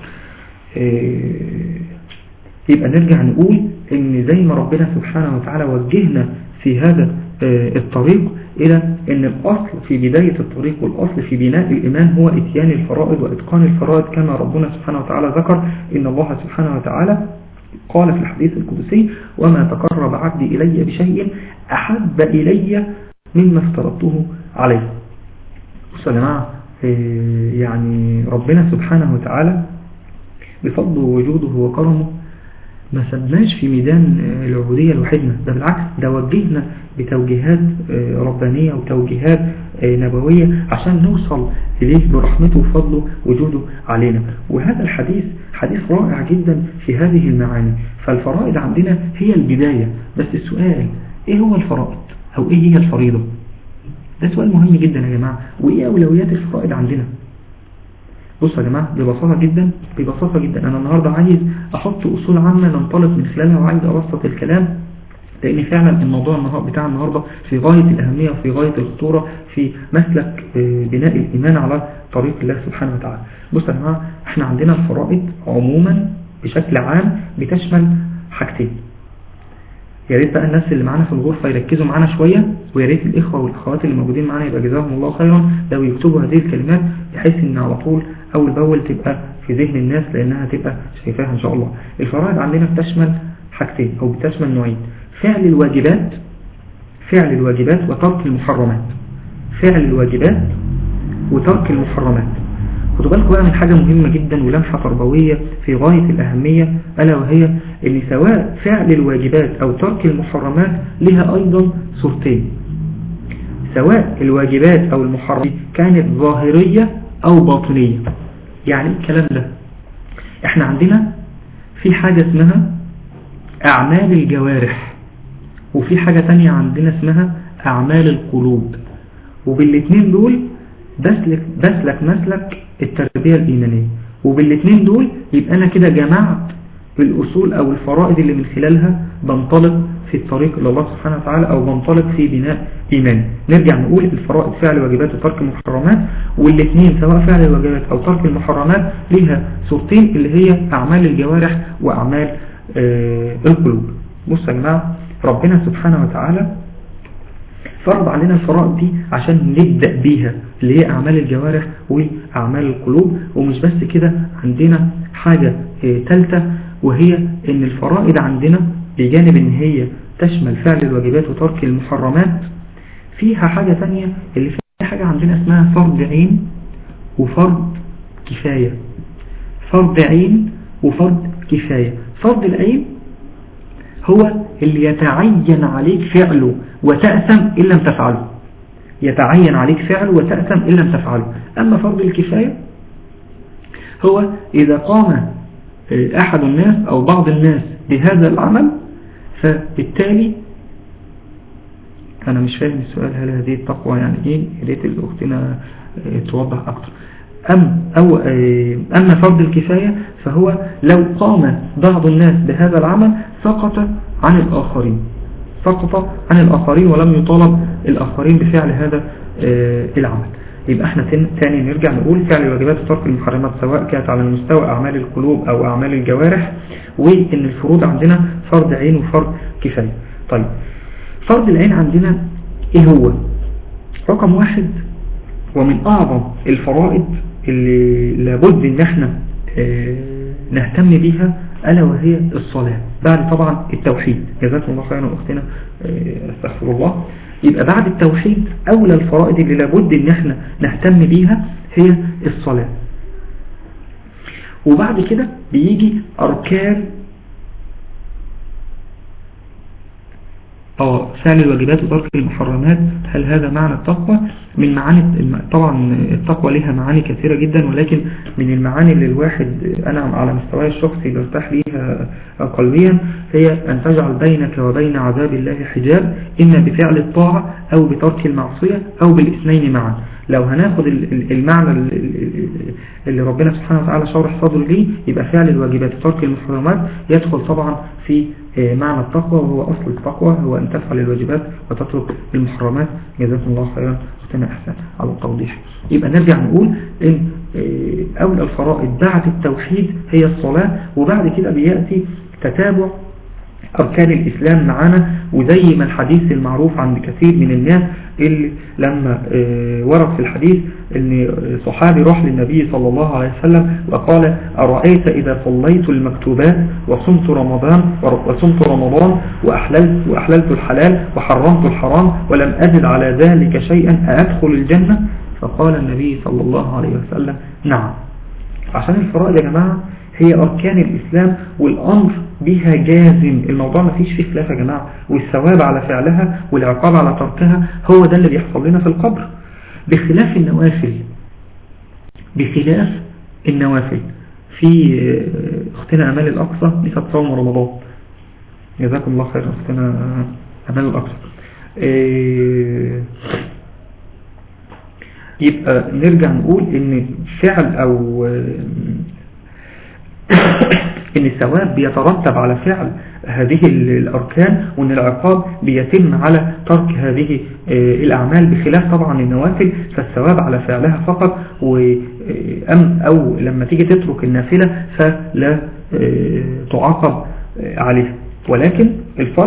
يبقى نرجع نقول ان زي ما ربنا سبحانه وتعالى وجهنا في هذا الطريق إلى أن الأصل في بداية الطريق والأصل في بناء الإيمان هو إتيان الفرائض وإتقان الفرائض كما ربنا سبحانه وتعالى ذكر إن الله سبحانه وتعالى قال في الحديث القدسي وما تقرب عبدي إلي بشيء أحب إلي مما افترضته عليه بصوا يا جماعة يعني ربنا سبحانه وتعالى بفضله وجوده وكرمه ما سبناش في ميدان العبودية لوحدنا ده بالعكس ده وجهنا بتوجيهات ربانية وتوجيهات نبوية عشان نوصل إليه برحمته وفضله وجوده علينا وهذا الحديث حديث رائع جدا في هذه المعاني فالفرائض عندنا هي البداية بس السؤال ايه هو الفرائض او ايه هي الفريضة ده سؤال مهم جدا يا جماعة وايه اولويات الفرائض عندنا بصوا يا جماعة ببساطة جدا ببساطة جدا أنا النهاردة عايز أحط أصول عامة ننطلق من خلالها وعايز أبسط الكلام لأن فعلا الموضوع النهاردة بتاع النهاردة في غاية الأهمية وفي غاية الخطورة في مسلك بناء الإيمان على طريق الله سبحانه وتعالى بصوا يا جماعة احنا عندنا الفرائض عموما بشكل عام بتشمل حاجتين يا ريت بقى الناس اللي معانا في الغرفة يركزوا معانا شوية ويا ريت الإخوة والأخوات اللي موجودين معانا يبقى جزاهم الله خيرا لو يكتبوا هذه الكلمات بحيث إن على طول أول بأول تبقى في ذهن الناس لأنها تبقى شايفاها إن شاء الله الفرائض عندنا بتشمل حاجتين أو بتشمل نوعين فعل الواجبات فعل الواجبات وترك المحرمات فعل الواجبات وترك المحرمات خدوا بالكم بقى من حاجة مهمة جدا ولمحة تربوية في غاية الأهمية ألا وهي أن سواء فعل الواجبات أو ترك المحرمات لها أيضا صورتين سواء الواجبات أو المحرمات كانت ظاهرية أو باطنية يعني الكلام ده احنا عندنا في حاجة اسمها أعمال الجوارح وفي حاجة تانية عندنا اسمها أعمال القلوب وبالاثنين دول بسلك, بسلك مسلك التربية الإيمانية وبالاثنين دول يبقى أنا كده جمعت الأصول أو الفرائض اللي من خلالها بنطلق في الطريق إلى الله سبحانه وتعالى أو بنطلق في بناء إيمان نرجع نقول الفرائض فعل واجبات وترك المحرمات والاثنين سواء فعل الواجبات أو ترك المحرمات ليها صورتين اللي هي أعمال الجوارح وأعمال آه القلوب بصوا يا جماعة ربنا سبحانه وتعالى فرض علينا الفرائض دي عشان نبدأ بيها اللي هي أعمال الجوارح وأعمال القلوب ومش بس كده عندنا حاجة ثالثة وهي ان الفرائض عندنا بجانب ان هي تشمل فعل الواجبات وترك المحرمات فيها حاجة ثانية اللي فيها حاجة عندنا اسمها فرض عين وفرض كفاية فرض عين وفرض كفاية فرض العين هو اللي يتعين عليك فعله وتأثم إن لم تفعله يتعين عليك فعله وتأثم إن لم تفعله أما فرض الكفاية هو إذا قام أحد الناس أو بعض الناس بهذا العمل فبالتالي أنا مش فاهم السؤال هل هذه التقوى يعني إيه ريت الأختنا توضح أكتر أم أو أما فرض الكفاية فهو لو قام بعض الناس بهذا العمل سقط عن الآخرين سقط عن الآخرين ولم يطالب الآخرين بفعل هذا العمل يبقى احنا تاني نرجع نقول فعل الواجبات وترك المحرمات سواء كانت على المستوى أعمال القلوب أو أعمال الجوارح وإن الفروض عندنا فرض عين وفرض كفاية طيب فرض العين عندنا إيه هو رقم واحد ومن أعظم الفرائض اللي لابد ان احنا اه نهتم بيها ألا وهي الصلاة بعد طبعا التوحيد جزاكم الله خيرا أختنا اه استغفر الله يبقى بعد التوحيد أولى الفرائض اللي لابد ان احنا نهتم بيها هي الصلاة وبعد كده بيجي أركان اه فعل الواجبات وترك المحرمات هل هذا معنى التقوى من معاني طبعا التقوى لها معاني كثيرة جدا ولكن من المعاني اللي الواحد أنا على مستوى الشخصي برتاح ليها قلبيا هي أن تجعل بينك وبين عذاب الله حجاب إما بفعل الطاعة أو بترك المعصية أو بالاثنين معا لو هناخد المعنى اللي ربنا سبحانه وتعالى شرح صدره ليه يبقى فعل الواجبات وترك المحرمات يدخل طبعا في معنى التقوى وهو أصل التقوى هو أن تفعل الواجبات وتترك المحرمات جزاكم الله خيرا أختنا أحسن على التوضيح يبقى نرجع نقول إن أولى الفرائض بعد التوحيد هي الصلاة وبعد كده بيأتي تتابع أركان الإسلام معنا وزي ما الحديث المعروف عند كثير من الناس اللي لما ورد في الحديث ان صحابي راح للنبي صلى الله عليه وسلم وقال أرأيت إذا صليت المكتوبات وصمت رمضان وصمت رمضان وأحللت, وأحللت الحلال وحرمت الحرام ولم أزد على ذلك شيئا أدخل الجنة فقال النبي صلى الله عليه وسلم نعم عشان الفرائض يا جماعة هي أركان الإسلام والأمر بها جازم الموضوع ما فيش فيه خلاف يا جماعة والثواب على فعلها والعقاب على تركها هو ده اللي بيحصل لنا في القبر بخلاف النوافل بخلاف النوافل في اختنا أمال الأقصى نسبة صوم رمضان جزاكم الله خير اختنا أمال الأقصى يبقى نرجع نقول ان فعل او ان الثواب بيترتب على فعل هذه الأركان وأن العقاب بيتم على ترك هذه الأعمال بخلاف طبعا النوافل فالثواب على فعلها فقط أم أو لما تيجي تترك النافلة فلا تعاقب عليها ولكن الفرض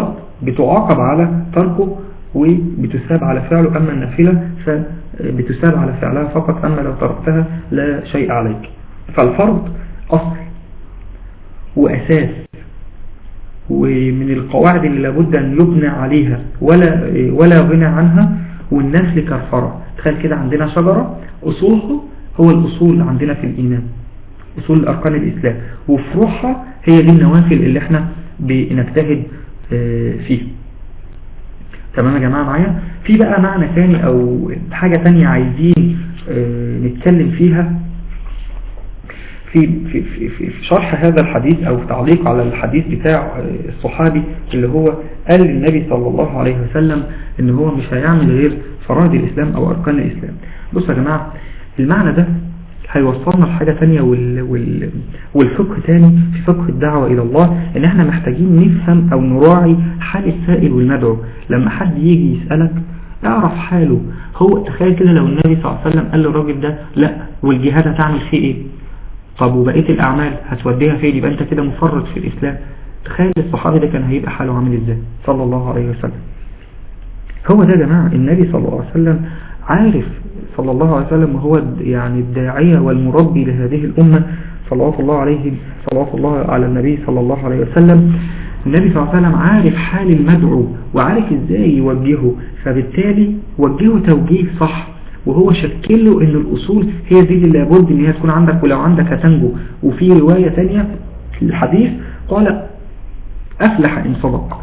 بتعاقب على تركه وبتساب على فعله أما النافلة فبتساب على فعلها فقط أما لو تركتها لا شيء عليك فالفرض أصل وأساس ومن القواعد اللي لابد أن يبنى عليها ولا, ولا غنى عنها والناس لكرفرة تخيل كده عندنا شجرة أصولها هو الأصول عندنا في الإيمان أصول أركان الإسلام وفروعها هي دي النوافل اللي احنا بنجتهد فيه تمام يا جماعة معايا في بقى معنى ثاني أو حاجة ثانية عايزين نتكلم فيها في, في, في, في شرح هذا الحديث أو تعليق على الحديث بتاع الصحابي اللي هو قال للنبي صلى الله عليه وسلم ان هو مش هيعمل غير فرائض الإسلام أو أركان الإسلام بصوا يا جماعة المعنى ده هيوصلنا لحاجة تانية وال وال والفقه تاني في فقه الدعوة إلى الله إن احنا محتاجين نفهم أو نراعي حال السائل والمدعو لما حد يجي يسألك اعرف حاله هو تخيل كده لو النبي صلى الله عليه وسلم قال للراجل ده لا والجهاد هتعمل فيه ايه طب وبقية الأعمال هتوديها فين يبقى انت كده مفرط في الإسلام تخيل الصحابي ده كان هيبقى حاله عامل ازاي صلى الله عليه وسلم هو ده يا جماعة النبي صلى الله عليه وسلم عارف صلى الله عليه وسلم وهو يعني الداعية والمربي لهذه الأمة صلوات الله عليه صلوات الله على النبي صلى الله عليه وسلم النبي صلى الله عليه وسلم عارف حال المدعو وعارف ازاي يوجهه فبالتالي وجهه توجيه صح وهو شكل له ان الاصول هي دي اللي لابد ان هي تكون عندك ولو عندك هتنجو وفي رواية تانية في الحديث قال افلح ان صدق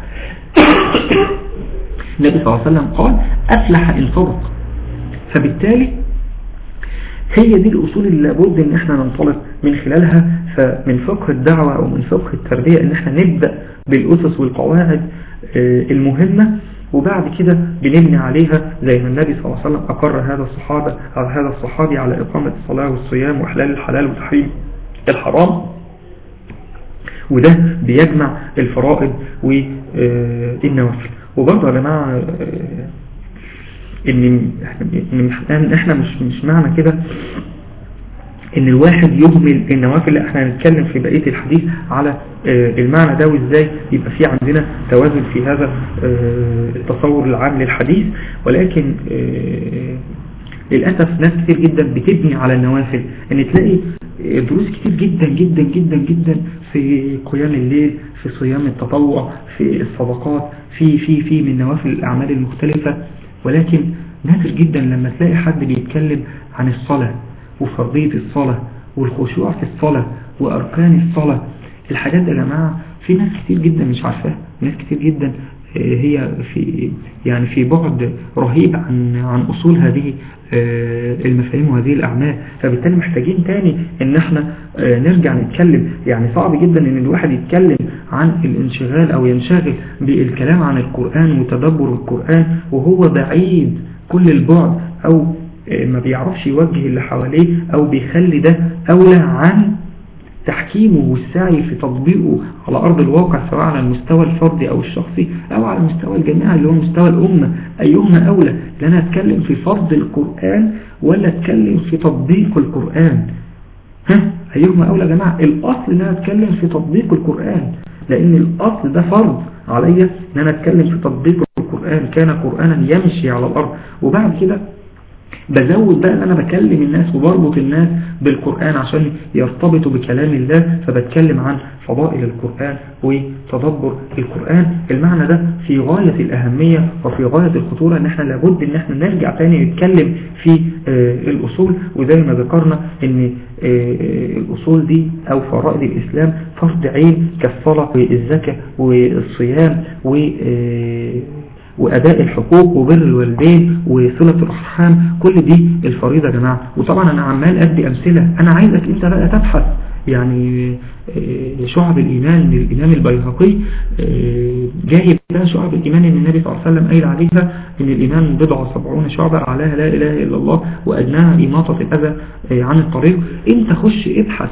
النبي صلى الله عليه وسلم قال افلح ان صدق فبالتالي هي دي الأصول اللي لابد ان احنا ننطلق من خلالها فمن فقه الدعوة او من فقه التربية ان احنا نبدأ بالأسس والقواعد المهمة وبعد كده بنبني عليها زي ما النبي صلى الله عليه وسلم أقر هذا الصحابة أو هذا الصحابي على إقامة الصلاة والصيام وإحلال الحلال وتحريم الحرام وده بيجمع الفرائض والنوافل وبرضه يا جماعة ان احنا مش مش معنى كده ان الواحد يهمل النوافل لا احنا هنتكلم في بقية الحديث على المعنى ده وازاي يبقى في عندنا توازن في هذا التصور العام للحديث ولكن للأسف ناس كتير جدا بتبني على النوافل ان تلاقي دروس كتير جدا جدا جدا جدا في قيام الليل في صيام التطوع في الصدقات في في في من نوافل الأعمال المختلفة ولكن نادر جدا لما تلاقي حد بيتكلم عن الصلاة وفرضية الصلاة والخشوع في الصلاة وأركان الصلاة الحاجات يا جماعة في ناس كتير جدا مش عارفاها ناس كتير جدا هي في يعني في بعد رهيب عن عن أصول هذه المفاهيم وهذه الأعمال فبالتالي محتاجين تاني ان احنا نرجع نتكلم يعني صعب جدا ان الواحد يتكلم عن الانشغال او ينشغل بالكلام عن القرآن وتدبر القرآن وهو بعيد كل البعد او ما بيعرفش يوجه اللي حواليه او بيخلي ده اولى عن تحكيمه والسعي في تطبيقه على أرض الواقع سواء على المستوى الفردي أو الشخصي أو على المستوى الجماعي اللي هو مستوى الأمة أيهما أولى لأنا أتكلم في فرض القرآن ولا أتكلم في تطبيق القرآن ها أيهما أولى يا جماعة الأصل أن أنا أتكلم في تطبيق القرآن لأن الأصل ده فرض عليا أن أنا أتكلم في تطبيق القرآن كان قرآنا يمشي على الأرض وبعد كده بزود بقى ان انا بكلم الناس وبربط الناس بالقرآن عشان يرتبطوا بكلام الله فبتكلم عن فضائل القرآن وتدبر القرآن المعنى ده في غاية الأهمية وفي غاية الخطورة ان احنا لابد ان احنا نرجع تاني نتكلم في آه الأصول وزي ما ذكرنا ان آه الأصول دي او فرائض الإسلام فرض عين كالصلاة والزكاة والصيام و وأداء الحقوق وبر الوالدين وصلة الأرحام كل دي الفريضة يا جماعة وطبعا أنا عمال أدي أمثلة أنا عايزك أنت بقى تبحث يعني شعب الإيمان للإمام البيهقي جايب ده شعب الإيمان إن النبي صلى الله عليه وسلم قايل عليها إن الإيمان بضع سبعون شعبة أعلاها لا إله إلا الله وأدناها إماطة الأذى عن الطريق أنت خش ابحث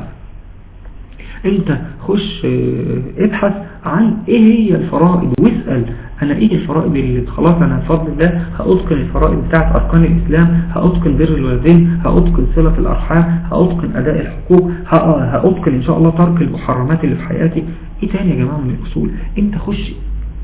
انت خش ابحث عن ايه هي الفرائض واسأل انا ايه الفرائض اللي خلاص انا بفضل الله هأتقن الفرائض بتاعت اركان الاسلام هأتقن بر الوالدين هأتقن صلة الارحام هأتقن اداء الحقوق هأتقن ان شاء الله ترك المحرمات اللي في حياتي ايه تاني يا جماعة من الاصول انت خش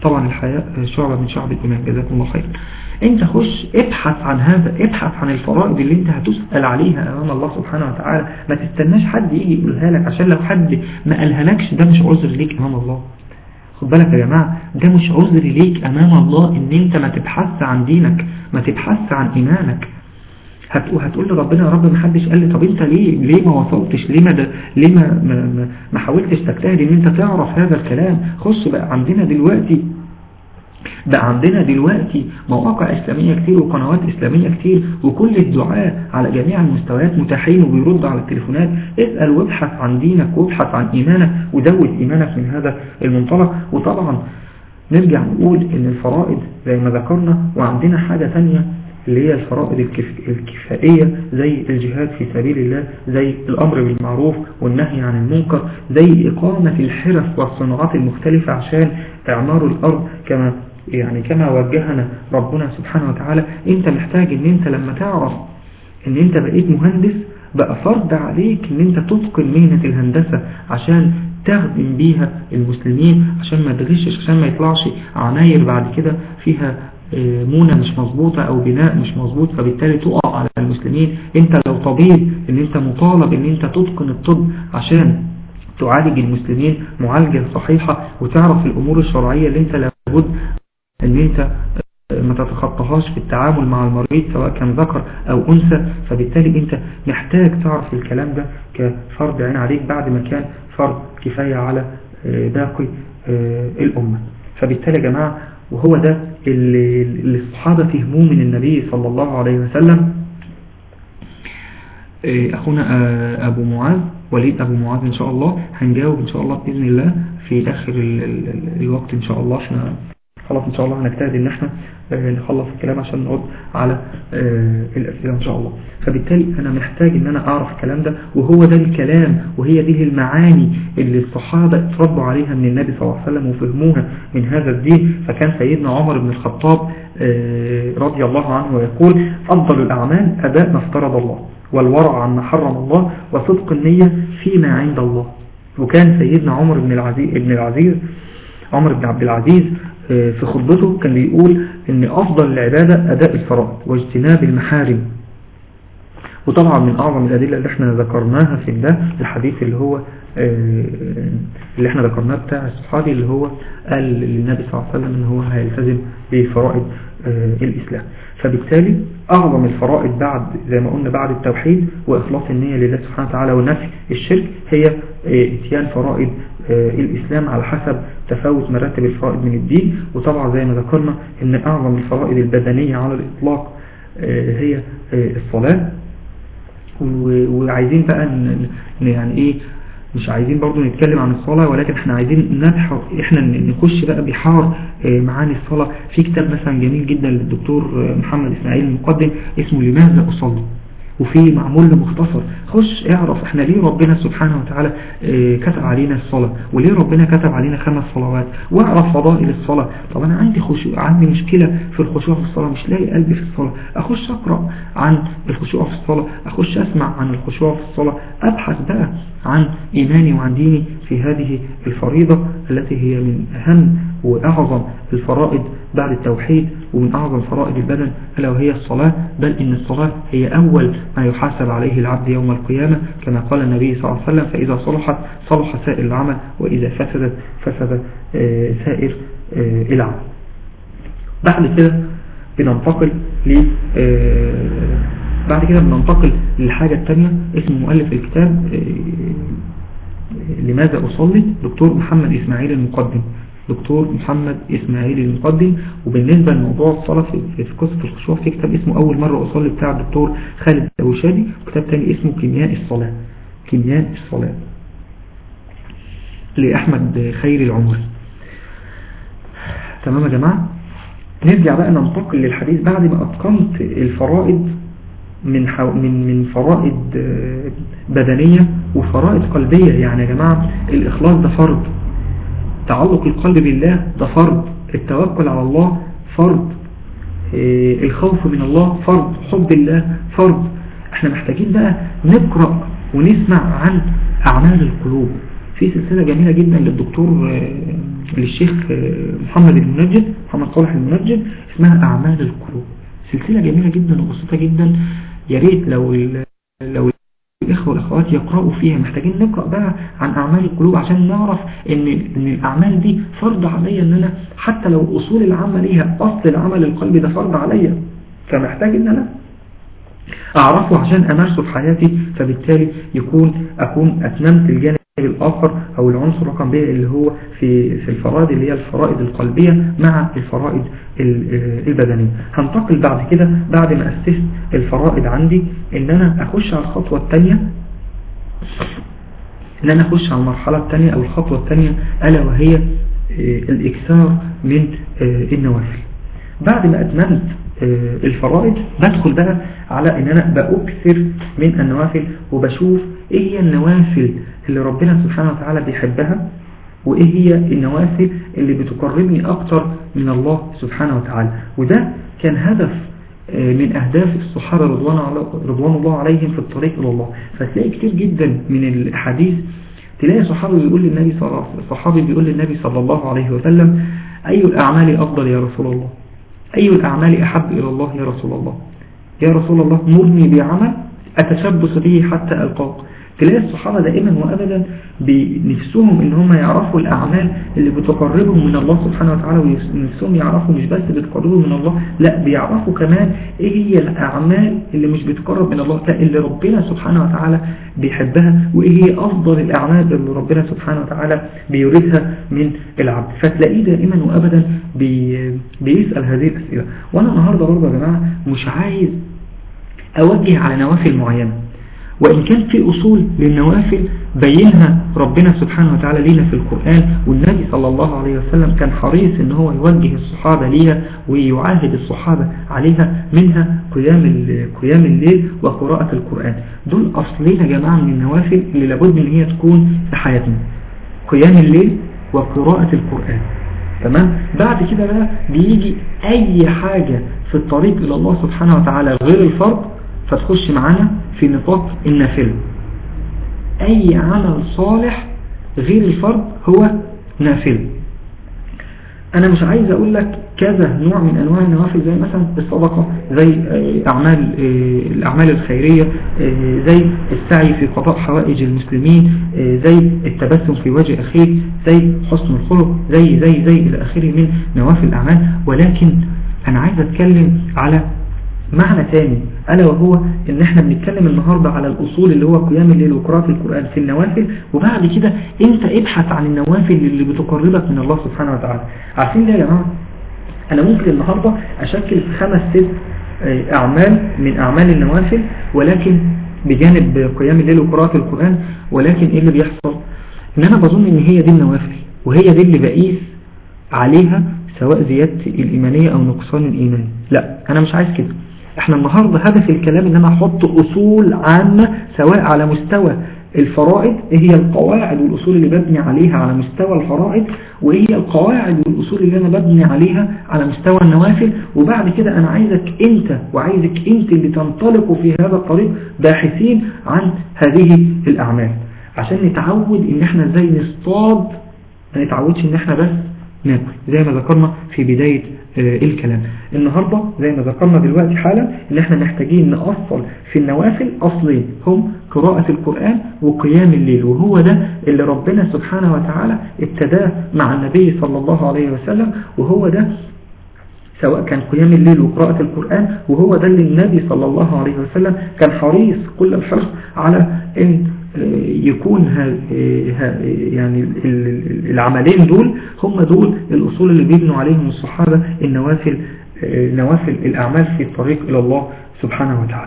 طبعا الحياء شعبة من شعب الإيمان جزاكم الله خير انت خش ابحث عن هذا ابحث عن الفرائض اللي انت هتسأل عليها امام الله سبحانه وتعالى ما تستناش حد يجي يقولها لك عشان لو حد ما قالها لكش ده مش عذر ليك امام الله خد بالك يا جماعة ده مش عذر ليك امام الله ان انت ما تبحث عن دينك ما تبحث عن ايمانك هتقول لربنا يا رب ما حدش قال لي طب انت ليه ليه ما وصلتش ليه ما ده ليه ما ما, ما حاولتش تجتهد ان انت تعرف هذا الكلام خش بقى عندنا دلوقتي بقى عندنا دلوقتي مواقع إسلامية كتير وقنوات إسلامية كتير وكل الدعاء على جميع المستويات متاحين وبيرد على التليفونات اسأل وابحث عن دينك وابحث عن إيمانك ودوت إيمانك من هذا المنطلق وطبعا نرجع نقول ان الفرائض زي ما ذكرنا وعندنا حاجة تانية اللي هي الفرائض الكفائية زي الجهاد في سبيل الله زي الأمر بالمعروف والنهي عن المنكر زي إقامة الحرف والصناعات المختلفة عشان إعمار الأرض كما يعني كما وجهنا ربنا سبحانه وتعالى انت محتاج ان انت لما تعرف ان انت بقيت مهندس بقى فرض عليك ان انت تتقن مهنة الهندسة عشان تخدم بيها المسلمين عشان ما تغشش عشان ما يطلعش عماير بعد كده فيها مونة مش مظبوطة او بناء مش مظبوط فبالتالي تقع على المسلمين انت لو طبيب ان انت مطالب ان انت تتقن الطب عشان تعالج المسلمين معالجة صحيحة وتعرف الامور الشرعية اللي انت لابد ان انت ما تتخطاهاش في التعامل مع المريض سواء كان ذكر او انثى فبالتالي انت محتاج تعرف الكلام ده كفرض عين عليك بعد ما كان فرض كفاية على باقي الامة فبالتالي يا جماعة وهو ده اللي الصحابة فهموه من النبي صلى الله عليه وسلم اخونا ابو معاذ وليد ابو معاذ ان شاء الله هنجاوب ان شاء الله باذن الله في اخر الوقت ان شاء الله احنا خلاص ان شاء الله هنجتهد ان احنا نخلص الكلام عشان نرد على الاسئله ان شاء الله فبالتالي انا محتاج ان انا اعرف الكلام ده وهو ده الكلام وهي دي المعاني اللي الصحابه اتربوا عليها من النبي صلى الله عليه وسلم وفهموها من هذا الدين فكان سيدنا عمر بن الخطاب رضي الله عنه يقول افضل الاعمال اداء ما افترض الله والورع عما حرم الله وصدق النية فيما عند الله وكان سيدنا عمر بن العزيز, بن العزيز عمر بن عبد العزيز في خطبته كان بيقول ان افضل العبادة اداء الفرائض واجتناب المحارم وطبعا من اعظم الادلة اللي احنا ذكرناها في ده الحديث اللي هو اللي احنا ذكرناه بتاع الصحابي اللي هو قال للنبي صلى الله عليه وسلم ان هو هيلتزم بفرائض الاسلام فبالتالي اعظم الفرائض بعد زي ما قلنا بعد التوحيد واخلاص النية لله سبحانه وتعالى ونفي الشرك هي اتيان فرائض الإسلام على حسب تفاوت مراتب الفرائض من الدين وطبعا زي ما ذكرنا ان أعظم الفرائض البدنية على الإطلاق هي الصلاة وعايزين بقى يعني ايه مش عايزين برضو نتكلم عن الصلاة ولكن احنا عايزين نبحر احنا نخش بقى بحار معاني الصلاة في كتاب مثلا جميل جدا للدكتور محمد اسماعيل المقدم اسمه لماذا أصلي وفي معمول له مختصر خش اعرف احنا ليه ربنا سبحانه وتعالى اه كتب علينا الصلاة وليه ربنا كتب علينا خمس صلوات واعرف فضائل الصلاة طب انا عندي خشوع عندي مشكلة في الخشوع في الصلاة مش لاقي قلبي في الصلاة اخش اقرأ عن الخشوع في الصلاة اخش اسمع عن الخشوع في الصلاة ابحث بقى عن ايماني وعن ديني في هذه الفريضة التي هي من اهم واعظم الفرائض بعد التوحيد ومن أعظم فرائض البدن ألا وهي الصلاة بل إن الصلاة هي أول ما يحاسب عليه العبد يوم القيامة كما قال النبي صلى الله عليه وسلم فإذا صلحت صلح سائر العمل وإذا فسدت فسد سائر العمل بعد كده بننتقل ل بعد كده بننتقل للحاجة الثانية اسم مؤلف الكتاب لماذا أصلي دكتور محمد إسماعيل المقدم دكتور محمد إسماعيل المقدم وبالنسبة لموضوع الصلاة في قصة الخشوع في كتاب اسمه أول مرة أصلي بتاع الدكتور خالد أبو شادي وكتاب تاني اسمه كيمياء الصلاة كيمياء الصلاة لأحمد خير العمري تمام يا جماعة نرجع بقى ننتقل للحديث بعد ما أتقنت الفرائض من حو... من من فرائض بدنية وفرائض قلبية يعني يا جماعة الإخلاص ده فرض تعلق القلب بالله ده فرض التوكل على الله فرض إيه الخوف من الله فرض حب الله فرض احنا محتاجين بقى نقرأ ونسمع عن أعمال القلوب في سلسلة جميلة جدا للدكتور للشيخ محمد المنجد محمد صالح المنجد اسمها أعمال القلوب سلسلة جميلة جدا وبسيطة جدا يا ريت لو لو الإخوة والأخوات يقرأوا فيها محتاجين نقرأ بقى عن أعمال القلوب عشان نعرف إن, إن الأعمال دي فرض عليا إن أنا حتى لو الأصول العامة ليها أصل العمل القلبي ده فرض عليا فمحتاج إن أنا أعرفه عشان أمارسه في حياتي فبالتالي يكون أكون أتممت الجانب الآخر أو العنصر رقم ب اللي هو في في الفرائض اللي هي الفرائض القلبية مع الفرائض البدنية هنتقل بعد كده بعد ما أسست الفرائض عندي إن أنا أخش على الخطوة الثانية إن أنا أخش على المرحلة الثانية أو الخطوة الثانية ألا وهي الإكثار من النوافل بعد ما أتممت الفرائض بدخل بقى على ان انا بأكثر من النوافل وبشوف ايه هي النوافل اللي ربنا سبحانه وتعالى بيحبها وايه هي النوافل اللي بتقربني اكتر من الله سبحانه وتعالى وده كان هدف من اهداف الصحابة رضوان, رضوان الله عليهم في الطريق الى الله فتلاقي كتير جدا من الاحاديث تلاقي صحابي بيقول للنبي صلى صحابي بيقول للنبي صلى الله عليه وسلم اي الاعمال افضل يا رسول الله أي الأعمال أحب إلى الله يا رسول الله يا رسول الله مرني بعمل أتشبث به حتى ألقاك تلاقي الصحابة دائما وأبدا بنفسهم ان هم يعرفوا الأعمال اللي بتقربهم من الله سبحانه وتعالى ونفسهم يعرفوا مش بس بتقربهم من الله لا بيعرفوا كمان ايه هي الأعمال اللي مش بتقرب من الله لا اللي ربنا سبحانه وتعالى بيحبها وايه هي أفضل الأعمال اللي ربنا سبحانه وتعالى بيريدها من العبد فتلاقيه دائما وأبدا بي بيسأل هذه الأسئلة وأنا النهاردة برضه يا جماعة مش عايز أوجه على نوافل معينة وإن كان في أصول للنوافل بينها ربنا سبحانه وتعالى لينا في القرآن والنبي صلى الله عليه وسلم كان حريص ان هو يوجه الصحابة ليها ويعاهد الصحابة عليها منها قيام قيام الليل وقراءة القرآن دول أصلين يا جماعة من النوافل اللي لابد ان هي تكون في حياتنا قيام الليل وقراءة القرآن تمام بعد كده بقى بيجي أي حاجة في الطريق إلى الله سبحانه وتعالى غير الفرض فتخش معانا في نطاق النافلة أي عمل صالح غير الفرض هو نافلة أنا مش عايز أقول لك كذا نوع من أنواع النوافل زي مثلا الصدقة زي أعمال الأعمال الخيرية زي السعي في قضاء حوائج المسلمين زي التبسم في وجه أخيك زي حسن الخلق زي زي زي إلى آخره من نوافل الأعمال ولكن أنا عايز أتكلم على معنى تاني ألا وهو ان احنا بنتكلم النهاردة على الأصول اللي هو قيام الليل وقراءة القرآن في النوافل وبعد كده انت ابحث عن النوافل اللي بتقربك من الله سبحانه وتعالى عارفين ليه يا جماعة انا ممكن النهاردة اشكل في خمس ست اعمال من اعمال النوافل ولكن بجانب قيام الليل وقراءة القرآن ولكن ايه اللي بيحصل ان انا بظن ان هي دي النوافل وهي دي اللي بقيس عليها سواء زيادة الإيمانية أو نقصان الإيمان لا أنا مش عايز كده احنا النهاردة هدف الكلام ان انا احط اصول عامة سواء على مستوى الفرائض ايه هي القواعد والاصول اللي ببني عليها على مستوى الفرائض وايه هي القواعد والاصول اللي انا ببني عليها على مستوى النوافل وبعد كده انا عايزك انت وعايزك انت اللي تنطلقوا في هذا الطريق باحثين عن هذه الاعمال عشان نتعود ان احنا ازاي نصطاد ما نتعودش ان احنا بس ناكل زي ما ذكرنا في بداية الكلام النهاردة زي ما ذكرنا دلوقتي حالا ان احنا محتاجين نأصل في النوافل اصلين هم قراءة القرآن وقيام الليل وهو ده اللي ربنا سبحانه وتعالى ابتداه مع النبي صلى الله عليه وسلم وهو ده سواء كان قيام الليل وقراءة القرآن وهو ده اللي النبي صلى الله عليه وسلم كان حريص كل الحرص على ان يكون يعني العملين دول هم دول الأصول اللي بيبنوا عليهم الصحابة النوافل نوافل الأعمال في الطريق إلى الله سبحانه وتعالى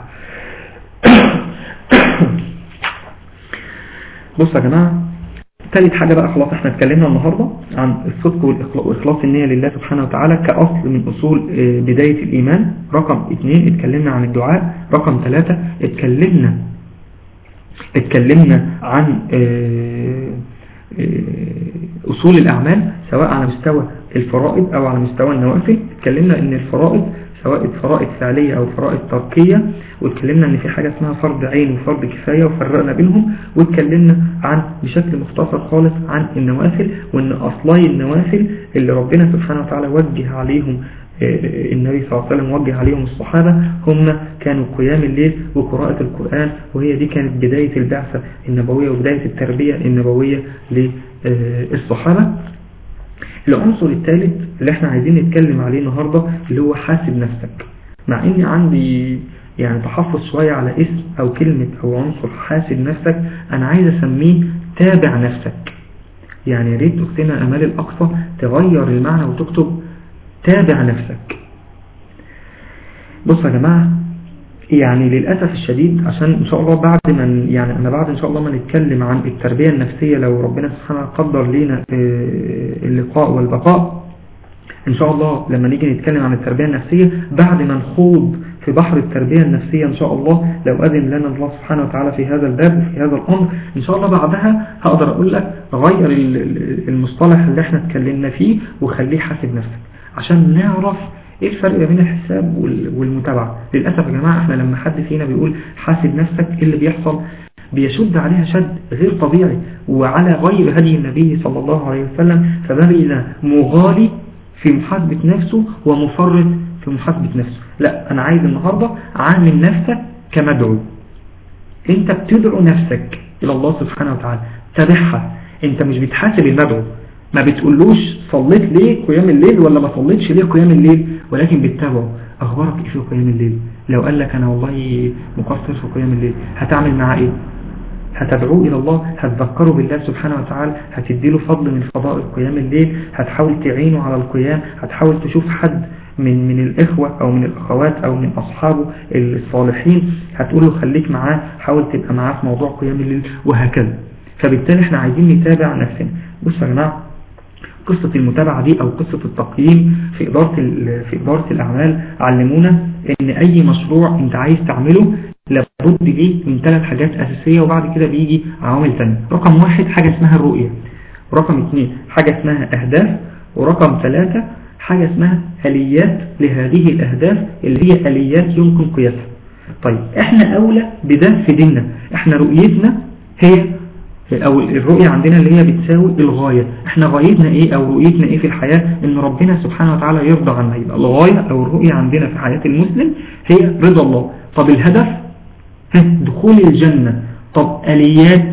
بص يا جماعة ثالث حاجة بقى خلاص احنا اتكلمنا النهاردة عن الصدق وإخلاص النية لله سبحانه وتعالى كأصل من أصول بداية الإيمان رقم اثنين اتكلمنا عن الدعاء رقم ثلاثة اتكلمنا اتكلمنا عن أصول الأعمال سواء على مستوى الفرائض أو على مستوى النوافل اتكلمنا ان الفرائض سواء فرائض فعلية أو فرائض تركية واتكلمنا ان في حاجة اسمها فرض عين وفرض كفاية وفرقنا بينهم واتكلمنا عن بشكل مختصر خالص عن النوافل وان أصلاي النوافل اللي ربنا سبحانه وتعالى وجه عليهم النبي صلى الله عليه وسلم وجه عليهم الصحابة هم كانوا قيام الليل وقراءة القرآن وهي دي كانت بداية البعثة النبوية وبداية التربية النبوية للصحابة العنصر الثالث اللي احنا عايزين نتكلم عليه النهاردة اللي هو حاسب نفسك مع اني عندي يعني تحفظ شوية على اسم او كلمة او عنصر حاسب نفسك انا عايز اسميه تابع نفسك يعني يا ريت اختنا امال الاقصى تغير المعنى وتكتب تابع نفسك بص يا جماعة يعني للأسف الشديد عشان إن شاء الله بعد ما يعني أنا بعد إن شاء الله ما نتكلم عن التربية النفسية لو ربنا سبحانه قدر لينا اللقاء والبقاء إن شاء الله لما نيجي نتكلم عن التربية النفسية بعد ما نخوض في بحر التربية النفسية إن شاء الله لو أذن لنا الله سبحانه وتعالى في هذا الباب وفي هذا الأمر إن شاء الله بعدها هقدر أقول لك غير المصطلح اللي احنا اتكلمنا فيه وخليه حاسب نفسك عشان نعرف ايه الفرق بين الحساب والمتابعة للأسف يا جماعة احنا لما حد فينا بيقول حاسب نفسك ايه اللي بيحصل بيشد عليها شد غير طبيعي وعلى غير هدي النبي صلى الله عليه وسلم فبين مغالي في محاسبة نفسه ومفرط في محاسبة نفسه لا انا عايز النهاردة عامل نفسك كمدعو انت بتدعو نفسك الى الله سبحانه وتعالى تابعها انت مش بتحاسب المدعو ما بتقولوش صليت ليه قيام الليل ولا ما صليتش ليه قيام الليل ولكن بتتابعه اخبارك ايه في قيام الليل لو قال لك انا والله مقصر في قيام الليل هتعمل معاه ايه هتدعوه إلى الله هتذكره بالله سبحانه وتعالى هتديله فضل من فضائل قيام الليل هتحاول تعينه على القيام هتحاول تشوف حد من من الإخوة أو من الأخوات أو من أصحابه الصالحين هتقول له خليك معاه حاول تبقى معاه في موضوع قيام الليل وهكذا فبالتالي احنا عايزين نتابع نفسنا بصوا يا جماعة قصة المتابعة دي أو قصة التقييم في إدارة, في إدارة الأعمال علمونا إن أي مشروع أنت عايز تعمله لابد ليه من ثلاث حاجات أساسية وبعد كده بيجي عوامل تانية رقم واحد حاجة اسمها الرؤية ورقم اثنين حاجة اسمها أهداف ورقم ثلاثة حاجة اسمها آليات لهذه الأهداف اللي هي آليات يمكن قياسها طيب احنا أولى بده في ديننا احنا رؤيتنا هي او الرؤية عندنا اللي هي بتساوي الغاية احنا غايتنا ايه او رؤيتنا ايه في الحياة ان ربنا سبحانه وتعالى يرضى عنا يبقى الغاية او الرؤية عندنا في حياة المسلم هي رضا الله طب الهدف دخول الجنة طب اليات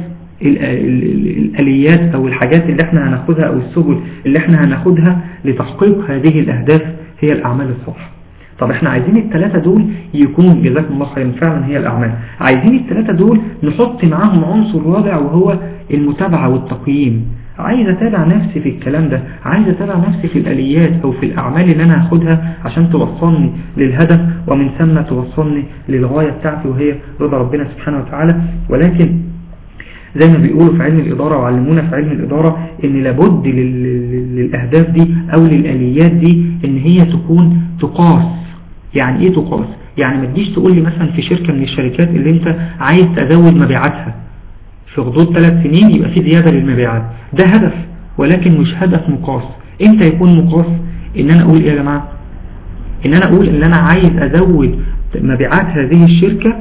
الاليات او الحاجات اللي احنا هناخدها او السبل اللي احنا هناخدها لتحقيق هذه الاهداف هي الاعمال الصالحة طب احنا عايزين الثلاثة دول يكونوا جزاكم الله خيرا فعلا هي الأعمال عايزين الثلاثة دول نحط معاهم عنصر رابع وهو المتابعة والتقييم عايز اتابع نفسي في الكلام ده عايز اتابع نفسي في الاليات او في الاعمال اللي انا هاخدها عشان توصلني للهدف ومن ثم توصلني للغاية بتاعتي وهي رضا ربنا سبحانه وتعالى ولكن زي ما بيقولوا في علم الإدارة وعلمونا في علم الإدارة ان لابد للأهداف دي او للآليات دي ان هي تكون تقاس يعني ايه تقاس يعني ما تجيش تقول لي مثلا في شركة من الشركات اللي انت عايز تزود مبيعاتها في غضون ثلاث سنين يبقى في زيادة للمبيعات ده هدف ولكن مش هدف مقاس امتى يكون مقاس ان انا اقول ايه يا جماعة ان انا اقول ان انا عايز ازود مبيعات هذه الشركة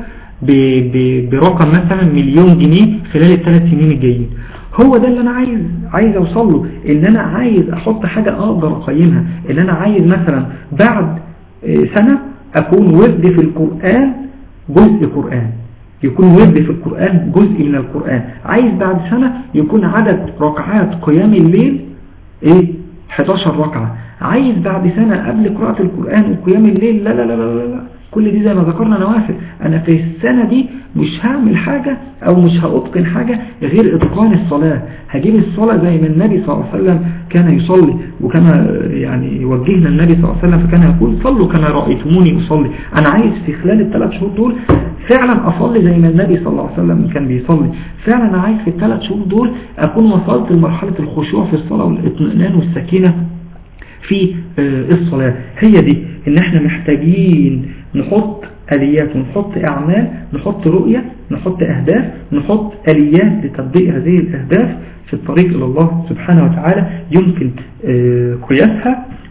برقم مثلا مليون جنيه خلال الثلاث سنين الجايين هو ده اللي انا عايز عايز اوصل له ان انا عايز احط حاجة اقدر اقيمها ان انا عايز مثلا بعد سنة اكون ورد في القرآن جزء قرآن يكون ورد في القرآن جزء من القرآن عايز بعد سنة يكون عدد ركعات قيام الليل ايه 11 ركعة عايز بعد سنة قبل قراءة القرآن وقيام الليل لا لا لا لا لا كل دي زي ما ذكرنا نوافل انا في السنة دي مش هعمل حاجة او مش هأتقن حاجة غير اتقان الصلاة هجيب الصلاة زي ما النبي صلى الله عليه وسلم كان يصلي وكما يعني يوجهنا النبي صلى الله عليه وسلم فكان يقول صلوا كما رأيتموني أصلي أنا عايز في خلال الثلاث شهور دول فعلا أصلي زي ما النبي صلى الله عليه وسلم كان بيصلي فعلا أنا عايز في الثلاث شهور دول أكون وصلت لمرحلة الخشوع في الصلاة والاطمئنان والسكينة في الصلاة هي دي ان احنا محتاجين نحط آليات ونحط أعمال نحط رؤية نحط أهداف نحط آليات لتطبيق هذه الأهداف في الطريق إلى الله سبحانه وتعالى يمكن قياسها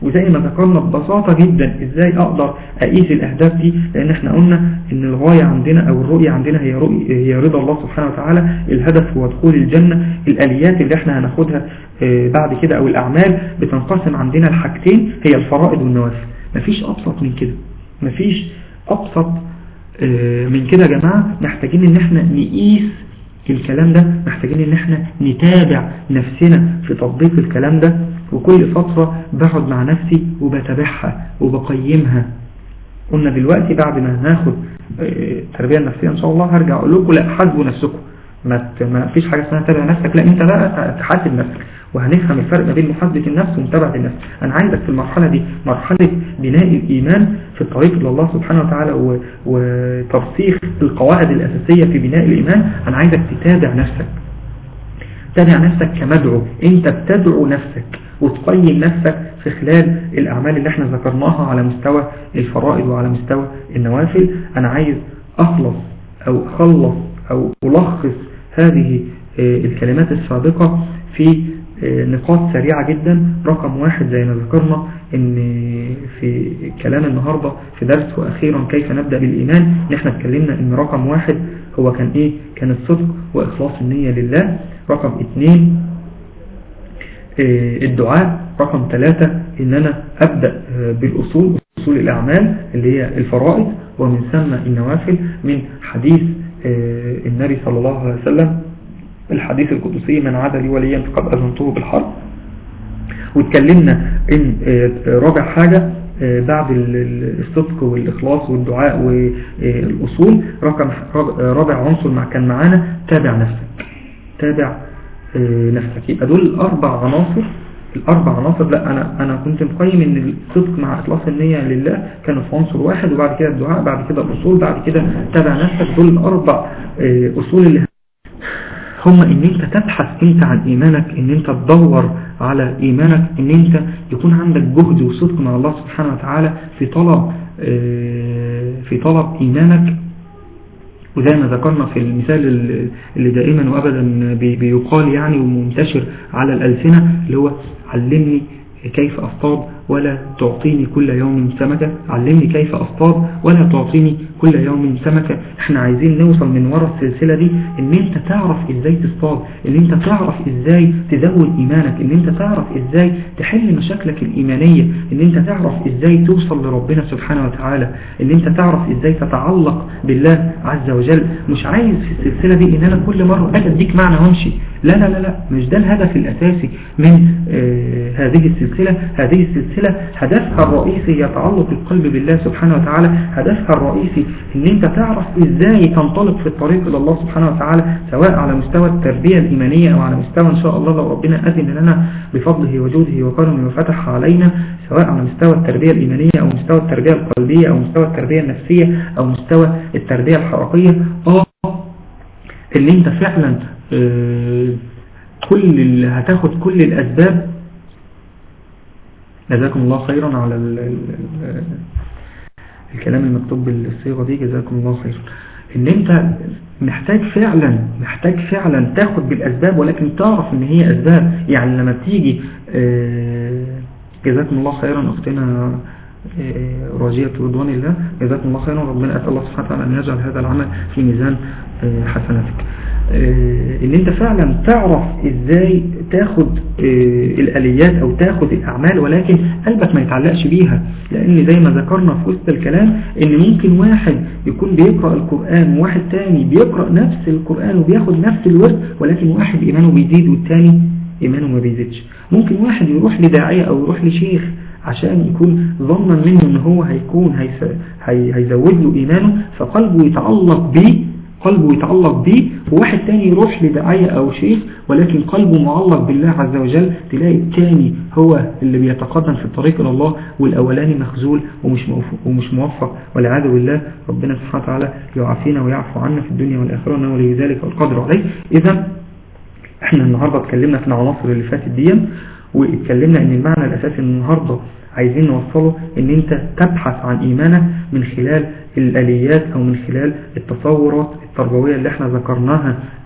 وزي ما ذكرنا ببساطة جدا ازاي اقدر اقيس الاهداف دي لان احنا قلنا ان الغاية عندنا او الرؤية عندنا هي, رؤية هي رضا الله سبحانه وتعالى الهدف هو دخول الجنة الاليات اللي احنا هناخدها بعد كده او الاعمال بتنقسم عندنا الحاجتين هي الفرائض والنوافل مفيش ابسط من كده مفيش ابسط من كده يا جماعة محتاجين ان احنا نقيس الكلام ده محتاجين ان احنا نتابع نفسنا في تطبيق الكلام ده وكل فترة بقعد مع نفسي وبتابعها وبقيمها قلنا دلوقتي بعد ما هناخد التربية النفسية ان شاء الله هرجع اقول لكم لا حاسبوا نفسكم ما فيش حاجة اسمها تابع نفسك لا انت بقى تحاسب نفسك وهنفهم الفرق ما بين محاسبة النفس ومتابعة النفس أنا عايزك في المرحلة دي مرحلة بناء الإيمان في الطريق إلى الله سبحانه وتعالى وترسيخ القواعد الأساسية في بناء الإيمان أنا عايزك تتابع نفسك تابع نفسك كمدعو أنت بتدعو نفسك وتقيم نفسك في خلال الأعمال اللي احنا ذكرناها على مستوى الفرائض وعلى مستوى النوافل أنا عايز أخلص أو أخلص أو ألخص هذه الكلمات السابقة في نقاط سريعة جدا رقم واحد زي ما ذكرنا ان في كلام النهاردة في درس واخيرا كيف نبدأ بالايمان نحن اتكلمنا ان رقم واحد هو كان ايه كان الصدق واخلاص النية لله رقم اتنين الدعاء رقم ثلاثة ان انا ابدأ بالاصول اصول الاعمال اللي هي الفرائض ومن ثم النوافل من حديث النبي صلى الله عليه وسلم الحديث القدسي من عاد لي وليا فقد أذنته بالحرب واتكلمنا ان رابع حاجة بعد الصدق والإخلاص والدعاء والأصول رقم رابع عنصر مع كان معانا تابع نفسك تابع نفسك يبقى دول الأربع عناصر الأربع عناصر لا أنا أنا كنت مقيم إن الصدق مع إخلاص النية لله كانوا في عنصر واحد وبعد كده الدعاء بعد كده الأصول بعد كده تابع نفسك دول الأربع أصول اللي هم ان انت تبحث انت عن ايمانك ان انت تدور على ايمانك ان انت يكون عندك جهد وصدق مع الله سبحانه وتعالى في طلب في طلب ايمانك وزي ما ذكرنا في المثال اللي دائما وابدا بيقال يعني ومنتشر على الالسنة اللي هو علمني كيف اصطاد ولا تعطيني كل يوم سمكة علمني كيف اصطاد ولا تعطيني كل يوم سمكة احنا عايزين نوصل من وراء السلسلة دي ان انت تعرف ازاي تصطاد ان انت تعرف ازاي تزود ايمانك ان انت تعرف ازاي تحل مشاكلك الايمانية ان انت تعرف ازاي توصل لربنا سبحانه وتعالى ان انت تعرف ازاي تتعلق بالله عز وجل مش عايز في السلسلة دي ان انا كل مرة اجي اديك معنى وامشي لا لا لا لا مش ده الهدف الاساسي من آه هذه السلسلة هذه السلسلة هدفها الرئيسي هي تعلق القلب بالله سبحانه وتعالى هدفها الرئيسي ان انت تعرف ازاي تنطلق في الطريق الى الله سبحانه وتعالى سواء على مستوى التربية الايمانية او على مستوى ان شاء الله لو ربنا اذن لنا بفضله وجوده وكرمه وفتح علينا سواء على مستوى التربية الايمانية او مستوى التربية القلبية او مستوى التربية النفسية او مستوى التربية الحركية اه ان انت فعلا اه كل اللي هتاخد كل الاسباب جزاكم الله خيرا على ال ال الكلام المكتوب بالصيغة دي جزاكم الله خيرا ان انت محتاج فعلا محتاج فعلا تاخد بالاسباب ولكن تعرف ان هي اسباب يعني لما تيجي جزاكم الله خيرا اختنا راجية رضوان الله جزاكم الله خيرا ربنا أسأل الله سبحانه وتعالى أن يجعل هذا العمل في ميزان حسناتك ان انت فعلا تعرف ازاي تاخد الاليات او تاخد الاعمال ولكن قلبك ما يتعلقش بيها لان زي ما ذكرنا في وسط الكلام ان ممكن واحد يكون بيقرأ القرآن وواحد تاني بيقرأ نفس القرآن وبياخد نفس الورد ولكن واحد ايمانه بيزيد والتاني ايمانه ما بيزيدش ممكن واحد يروح لداعية او يروح لشيخ عشان يكون ظنا منه ان هو هيكون هيس... هي... هيزود له ايمانه فقلبه يتعلق بيه قلبه يتعلق بيه وواحد تاني يروح لدعاية او شيخ ولكن قلبه معلق بالله عز وجل تلاقي التاني هو اللي بيتقدم في الطريق الى الله والاولاني مخزول ومش موفق, ومش موفق والعياذ بالله ربنا سبحانه وتعالى يعافينا ويعفو عنا في الدنيا والاخره انه ولي ذلك والقدر عليه اذا احنا النهارده اتكلمنا في العناصر اللي فاتت دي واتكلمنا ان المعنى الاساسي النهارده عايزين نوصله ان انت تبحث عن ايمانك من خلال الاليات او من خلال التصورات التربوية اللي احنا ذكرناها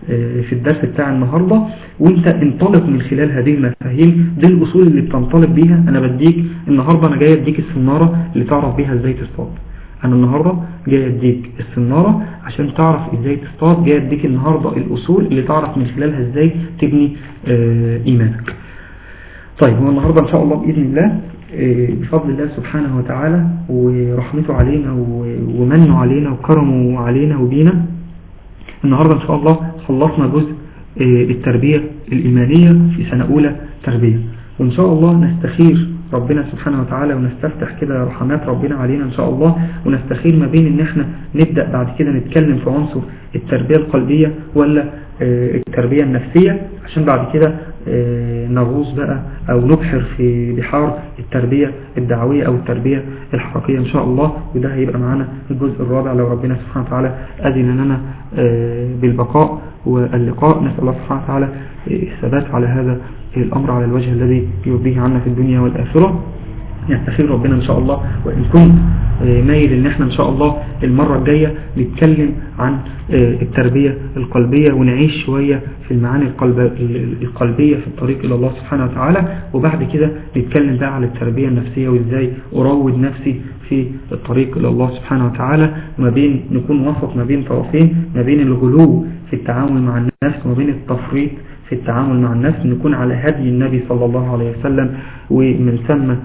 في الدرس بتاع النهاردة وانت انطلق من خلال هذه المفاهيم دي الأصول اللي بتنطلق بيها أنا بديك النهاردة أنا جاي أديك السنارة اللي تعرف بيها ازاي تصطاد أنا النهاردة جاي أديك السنارة عشان تعرف ازاي تصطاد جاي أديك النهاردة الأصول اللي تعرف من خلالها ازاي تبني إيمانك طيب هو النهاردة إن شاء الله بإذن الله بفضل الله سبحانه وتعالى ورحمته علينا ومنه علينا وكرمه علينا وبينا النهاردة إن شاء الله خلصنا جزء التربية الإيمانية في سنة أولى تربية وإن شاء الله نستخير ربنا سبحانه وتعالى ونستفتح كده رحمات ربنا علينا إن شاء الله ونستخير ما بين إن احنا نبدأ بعد كده نتكلم في عنصر التربية القلبية ولا التربية النفسية عشان بعد كده نغوص بقى أو نبحر في بحار التربية الدعوية أو التربية الحركية إن شاء الله وده هيبقى معانا الجزء الرابع لو ربنا سبحانه وتعالى أذن لنا بالبقاء واللقاء نسأل الله سبحانه وتعالى الثبات على هذا الأمر على الوجه الذي يرضيه عنا في الدنيا والآخرة نستخير ربنا إن شاء الله وإن كنت مايل إن احنا إن شاء الله المرة الجاية نتكلم عن التربية القلبية ونعيش شوية في المعاني القلبية في الطريق إلى الله سبحانه وتعالى وبعد كده نتكلم بقى على التربية النفسية وإزاي أروض نفسي في الطريق إلى الله سبحانه وتعالى ما بين نكون وسط ما بين طرفين ما بين الغلو في التعامل مع النفس وما بين التفريط في التعامل مع النفس نكون على هدي النبي صلى الله عليه وسلم ومن ثم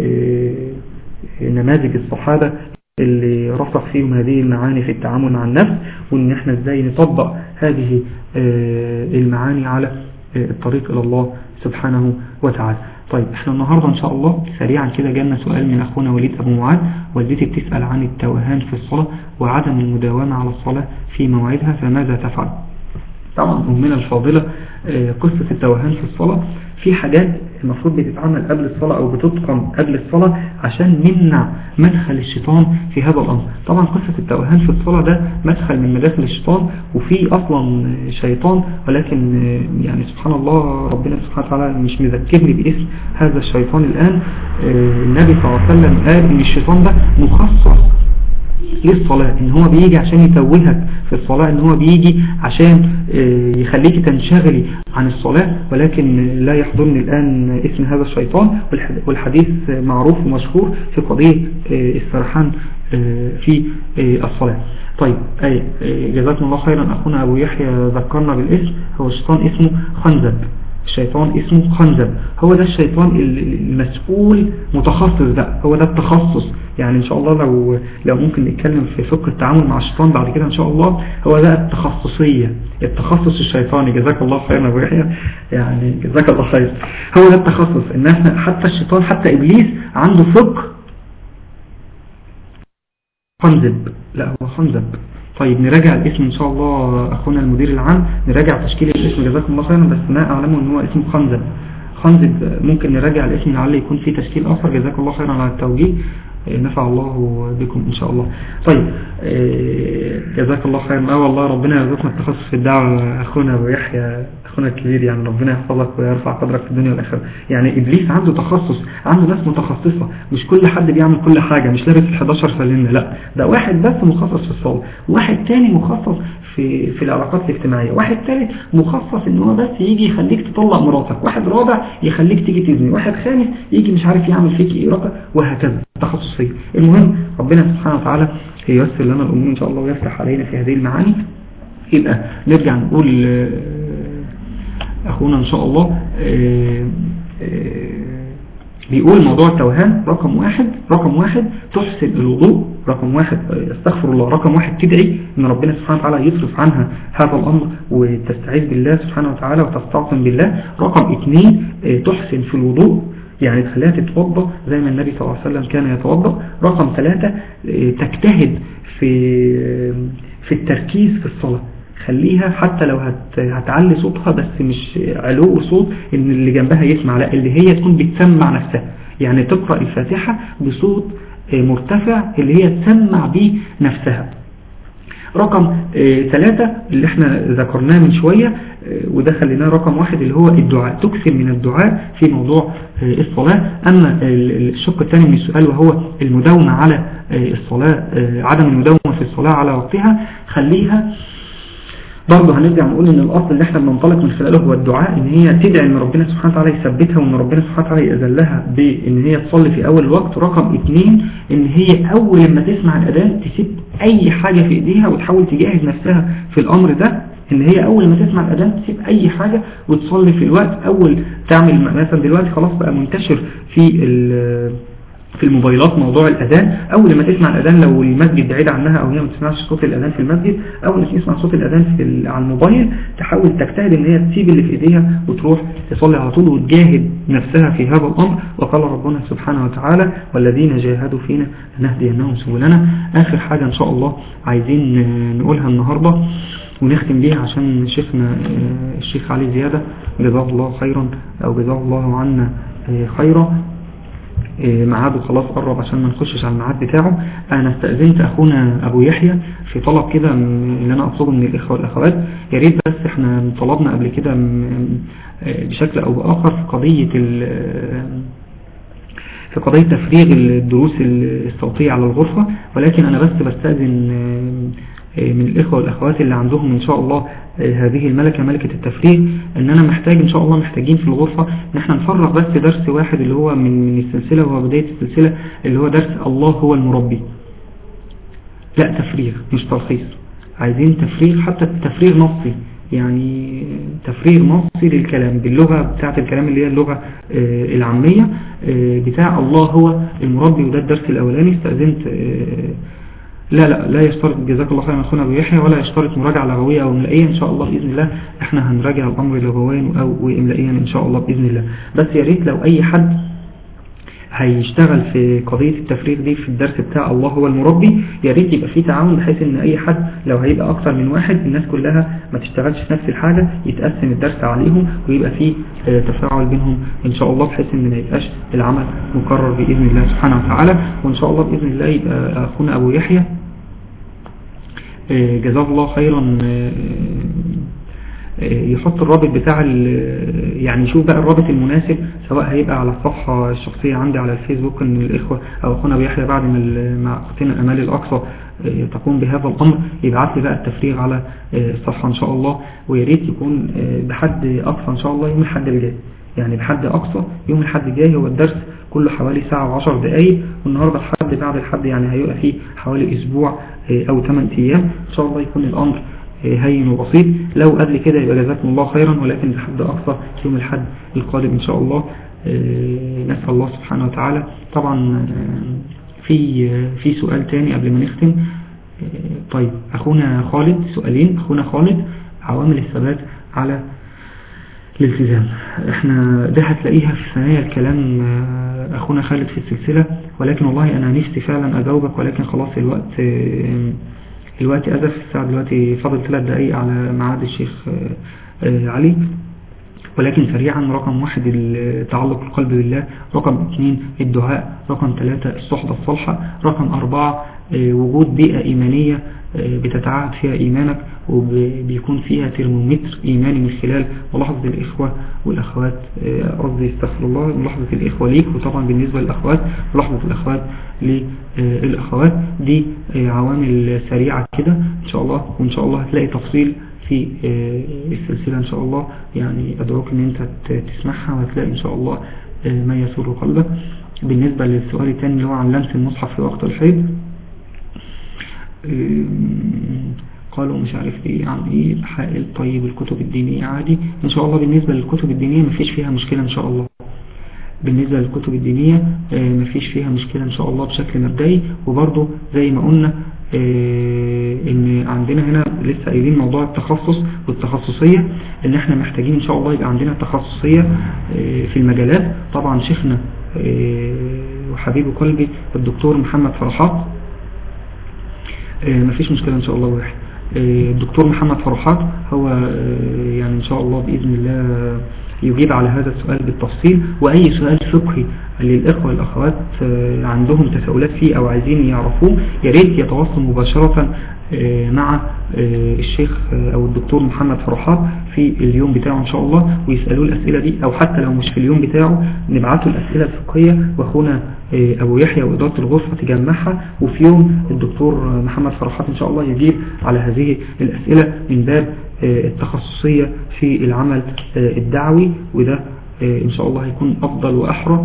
نماذج الصحابة اللي رفق فيهم هذه المعاني في التعامل مع النفس وان احنا ازاي نطبق هذه المعاني على الطريق الى الله سبحانه وتعالى طيب احنا النهاردة ان شاء الله سريعا كده جالنا سؤال من اخونا وليد ابو معاذ والدتي بتسأل عن التوهان في الصلاة وعدم المداومة على الصلاة في موعدها فماذا تفعل طبعا أمنا الفاضلة قصة التوهان في الصلاة في حاجات المفروض بتتعمل قبل الصلاة أو بتتقن قبل الصلاة عشان نمنع مدخل الشيطان في هذا الأمر طبعا قصة التوهان في الصلاة ده مدخل من مداخل الشيطان وفي أصلا شيطان ولكن يعني سبحان الله ربنا سبحانه وتعالى مش مذكرني باسم هذا الشيطان الآن النبي صلى الله عليه وسلم قال إن الشيطان ده مخصص للصلاة ان هو بيجي عشان يتوهك في الصلاة ان هو بيجي عشان يخليك تنشغلي عن الصلاة ولكن لا يحضرني الآن اسم هذا الشيطان والحديث معروف ومشهور في قضية السرحان في الصلاة طيب أي جزاكم الله خيرا أخونا أبو يحيى ذكرنا بالاسم هو الشيطان اسمه خنزب الشيطان اسمه خنزب هو ده الشيطان المسؤول متخصص ده هو ده التخصص يعني ان شاء الله لو لو ممكن نتكلم في فقه التعامل مع الشيطان بعد كده ان شاء الله هو ده التخصصية التخصص الشيطاني جزاك الله خيرا ابو يحيى يعني جزاك الله خير هو ده التخصص ان احنا حتى الشيطان حتى ابليس عنده فقه خنزب لا هو خنزب طيب نراجع الاسم ان شاء الله اخونا المدير العام نراجع تشكيل الاسم جزاكم الله خيرا بس ما اعلمه ان هو اسمه خنزب خنزب ممكن نراجع الاسم لعل يكون فيه تشكيل اخر جزاكم الله خيرا على التوجيه نفع الله بكم ان شاء الله طيب جزاك الله خيرا اه والله ربنا يرزقنا التخصص في الدعوة اخونا ابو يحيى اخونا الكبير يعني ربنا يحفظك ويرفع قدرك في الدنيا والاخره يعني ابليس عنده تخصص عنده ناس متخصصه مش كل حد بيعمل كل حاجه مش لابس ال 11 سلمنا لا ده واحد بس مخصص في الصلاه واحد تاني مخصص في في العلاقات الاجتماعيه واحد ثالث مخصص ان هو بس يجي يخليك تطلق مراتك واحد رابع يخليك تيجي تزني واحد خامس يجي مش عارف يعمل فيك ايه وهكذا تخصصيه المهم ربنا سبحانه وتعالى ييسر لنا الامور ان شاء الله ويفتح علينا في هذه المعاني يبقى نرجع نقول اخونا ان شاء الله بيقول موضوع التوهان رقم واحد رقم واحد تحسن الوضوء رقم واحد استغفر الله رقم واحد تدعي ان ربنا سبحانه وتعالى يصرف عنها هذا الامر وتستعيذ بالله سبحانه وتعالى وتستعصم بالله رقم اثنين تحسن في الوضوء يعني تخليها تتوضا زي ما النبي صلى الله عليه وسلم كان يتوضا رقم ثلاثة تجتهد في في التركيز في الصلاة خليها حتى لو هت هتعلي صوتها بس مش علو صوت ان اللي جنبها يسمع لا اللي هي تكون بتسمع نفسها يعني تقرأ الفاتحة بصوت مرتفع اللي هي تسمع به نفسها رقم ثلاثة اللي احنا ذكرناه من شوية وده خليناه رقم واحد اللي هو الدعاء تكثر من الدعاء في موضوع الصلاة أما الشق الثاني من السؤال وهو المداومة على الصلاة عدم المداومة في الصلاة على وقتها خليها برضه هنرجع نقول ان الاصل اللي احنا بننطلق من خلاله هو الدعاء ان هي تدعي ان ربنا سبحانه وتعالى يثبتها وان ربنا سبحانه وتعالى يأذلها بان هي تصلي في اول الوقت رقم اثنين ان هي اول لما تسمع الاذان تسيب اي حاجة في ايديها وتحاول تجهز نفسها في الامر ده ان هي اول ما تسمع الاذان تسيب اي حاجة وتصلي في الوقت اول تعمل مثلا دلوقتي خلاص بقى منتشر في في الموبايلات موضوع الأذان أول ما تسمع الأذان لو المسجد بعيد عنها أو هي ما تسمعش صوت الأذان في المسجد أول ما تسمع صوت الأذان في على الموبايل تحاول تجتهد إن هي تسيب اللي في إيديها وتروح تصلي على طول وتجاهد نفسها في هذا الأمر وقال ربنا سبحانه وتعالى والذين جاهدوا فينا لنهدينهم سبلنا آخر حاجة إن شاء الله عايزين نقولها النهاردة ونختم بيها عشان شيخنا الشيخ علي زيادة جزاه الله خيرا أو جزاه الله عنا خيرا ميعاده خلاص قرب عشان ما نخشش على الميعاد بتاعه انا استأذنت اخونا ابو يحيى في طلب كده اللي انا اطلبه من الاخوة والاخوات يا ريت بس احنا طلبنا قبل كده بشكل او باخر في قضية في قضية تفريغ الدروس الصوتية على الغرفة ولكن انا بس بستأذن من الإخوة والأخوات اللي عندهم إن شاء الله هذه الملكة ملكة التفريغ إن أنا محتاج إن شاء الله محتاجين في الغرفة إن احنا نفرغ بس درس واحد اللي هو من من السلسلة وهو بداية السلسلة اللي هو درس الله هو المربي لا تفريغ مش تلخيص عايزين تفريغ حتى تفريغ نصي يعني تفريغ نصي للكلام باللغة بتاعت الكلام اللي هي اللغة العامية بتاع الله هو المربي وده الدرس الأولاني استأذنت لا لا لا يشترط جزاك الله خيرا اخونا ابو يحيى ولا يشترط مراجعه لغويه او املائيه ان شاء الله باذن الله احنا هنراجع الامر لغويا او املائيا ان شاء الله باذن الله بس يا ريت لو اي حد هيشتغل في قضية التفريغ دي في الدرس بتاع الله هو المربي يا ريت يبقى في تعاون بحيث ان اي حد لو هيبقى اكتر من واحد الناس كلها ما تشتغلش في نفس الحاجة يتقسم الدرس عليهم ويبقى في تفاعل بينهم ان شاء الله بحيث ان ما يبقاش العمل مكرر باذن الله سبحانه وتعالى وان شاء الله باذن الله يبقى اخونا ابو يحيى جزاه الله خيرا يحط الرابط بتاع يعني يشوف بقى الرابط المناسب سواء هيبقى على الصفحة الشخصية عندي على الفيسبوك ان الاخوة او اخونا بيحيى بعد ما مع اختنا امال الاقصى تقوم بهذا الامر يبعت لي بقى التفريغ على الصفحة ان شاء الله ويا ريت يكون بحد اقصى ان شاء الله يوم الحد الجاي يعني بحد اقصى يوم الحد الجاي هو الدرس كله حوالي ساعة وعشر دقايق والنهاردة الحد بعد الحد يعني هيبقى فيه حوالي اسبوع او 8 ايام ان شاء الله يكون الامر هين وبسيط لو قبل كده يبقى جزاكم الله خيرا ولكن بحد أقصى يوم الحد القادم إن شاء الله نسأل الله سبحانه وتعالى طبعا في في سؤال تاني قبل ما نختم طيب أخونا خالد سؤالين أخونا خالد عوامل الثبات على الالتزام احنا ده هتلاقيها في ثنايا الكلام أخونا خالد في السلسلة ولكن والله أنا نفسي فعلا أجاوبك ولكن خلاص الوقت الوقت أزف الساعة دلوقتي فاضل ثلاث دقايق على معاد الشيخ علي ولكن سريعا رقم واحد تعلق القلب بالله رقم اثنين الدعاء رقم ثلاثة الصحبة الصالحة رقم أربعة وجود بيئة إيمانية بتتعهد فيها إيمانك وبيكون فيها ترمومتر إيماني من خلال ملاحظة الإخوة والأخوات قصدي استغفر الله ملاحظة الإخوة ليك وطبعا بالنسبة للأخوات ملاحظة الأخوات للأخوات دي عوامل سريعة كده إن شاء الله وإن شاء الله هتلاقي تفصيل في السلسلة إن شاء الله يعني أدعوك أن أنت تسمعها وهتلاقي إن شاء الله ما يسر قلبك بالنسبة للسؤال الثاني اللي هو عن لمس المصحف في وقت الحيض قالوا مش عارف ايه عن ايه حائل طيب الكتب الدينية عادي ان شاء الله بالنسبة للكتب الدينية مفيش فيها مشكلة ان شاء الله بالنسبة للكتب الدينية مفيش فيها مشكلة ان شاء الله بشكل مبدئي وبرضه زي ما قلنا ان عندنا هنا لسه قايلين موضوع التخصص والتخصصية ان احنا محتاجين ان شاء الله يبقى عندنا تخصصية في المجالات طبعا شيخنا وحبيب قلبي الدكتور محمد فرحات مفيش مشكلة ان شاء الله واحد الدكتور محمد فرحات هو يعني ان شاء الله بإذن الله يجيب على هذا السؤال بالتفصيل وأي سؤال فقهي اللي الإخوة والأخوات آه، عندهم تساؤلات فيه أو عايزين يعرفوه يا ريت يتواصلوا مباشرة آه، مع آه، الشيخ آه، أو الدكتور محمد فرحات في اليوم بتاعه إن شاء الله ويسألوه الأسئلة دي أو حتى لو مش في اليوم بتاعه نبعته الأسئلة الفقهية وأخونا آه، أبو يحيى وإدارة الغرفة تجمعها وفي يوم الدكتور آه، محمد فرحات إن شاء الله يجيب على هذه الأسئلة من باب آه، التخصصية في العمل آه، الدعوي وده آه، إن شاء الله هيكون أفضل وأحرى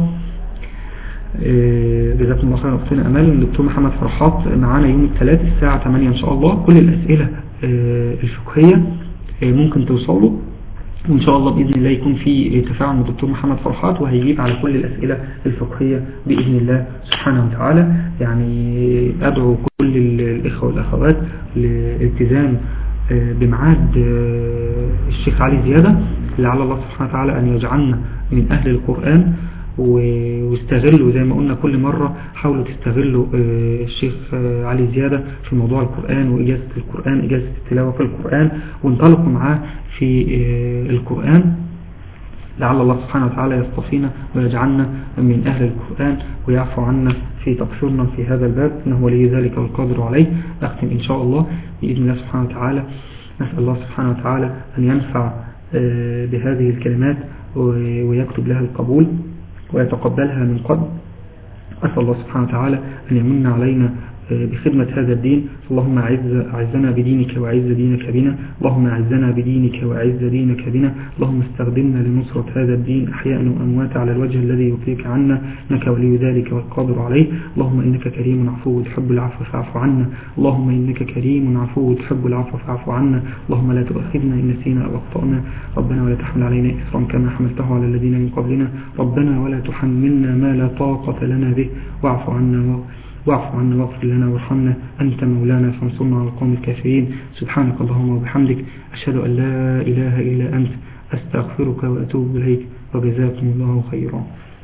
آه، جزاكم الله خيرا أختنا أمال الدكتور محمد فرحات معانا يوم الثلاث الساعة 8 إن شاء الله كل الأسئلة آه، الفقهية آه، ممكن توصلوا وإن شاء الله بإذن الله يكون في تفاعل مع الدكتور محمد فرحات وهيجيب على كل الأسئلة الفقهية بإذن الله سبحانه وتعالى يعني أدعو كل الإخوة والأخوات لالتزام آه، بميعاد آه، الشيخ علي زيادة لعل الله سبحانه وتعالى أن يجعلنا من أهل القرآن و- واستغلوا زي ما قلنا كل مرة حاولوا تستغلوا آه، الشيخ آه، علي زيادة في موضوع القرآن وإجازة القرآن إجازة التلاوة في القرآن وانطلقوا معاه في آه، القرآن لعل الله سبحانه وتعالى يصطفينا ويجعلنا من أهل القرآن ويعفو عنا في تقصيرنا في هذا الباب إنه ولي ذلك والقادر عليه أختم إن شاء الله بإذن الله سبحانه وتعالى نسأل الله سبحانه وتعالى أن ينفع آه، بهذه الكلمات و- ويكتب لها القبول ويتقبلها من قبل أسأل الله سبحانه وتعالى أن يمن علينا آه، بخدمة هذا الدين اللهم أعز أعزنا بدينك وأعز دينك بنا اللهم أعزنا بدينك وأعز دينك بنا اللهم استخدمنا لنصرة هذا الدين أحياء وأموات على الوجه الذي يرضيك عنا إنك ولي ذلك والقادر عليه اللهم إنك كريم عفو تحب العفو فاعف عنا اللهم إنك كريم عفو تحب العفو فاعف عنا اللهم لا تؤاخذنا إن نسينا أو أخطأنا ربنا ولا تحمل علينا إثرا كما حملته على الذين من قبلنا ربنا ولا تحملنا ما لا طاقة لنا به واعف عنا واغفر واعف عنا واغفر لنا وارحمنا أنت مولانا فانصرنا على القوم الكافرين سبحانك اللهم وبحمدك أشهد أن لا إله إلا أنت أستغفرك وأتوب إليك وجزاكم الله خيرا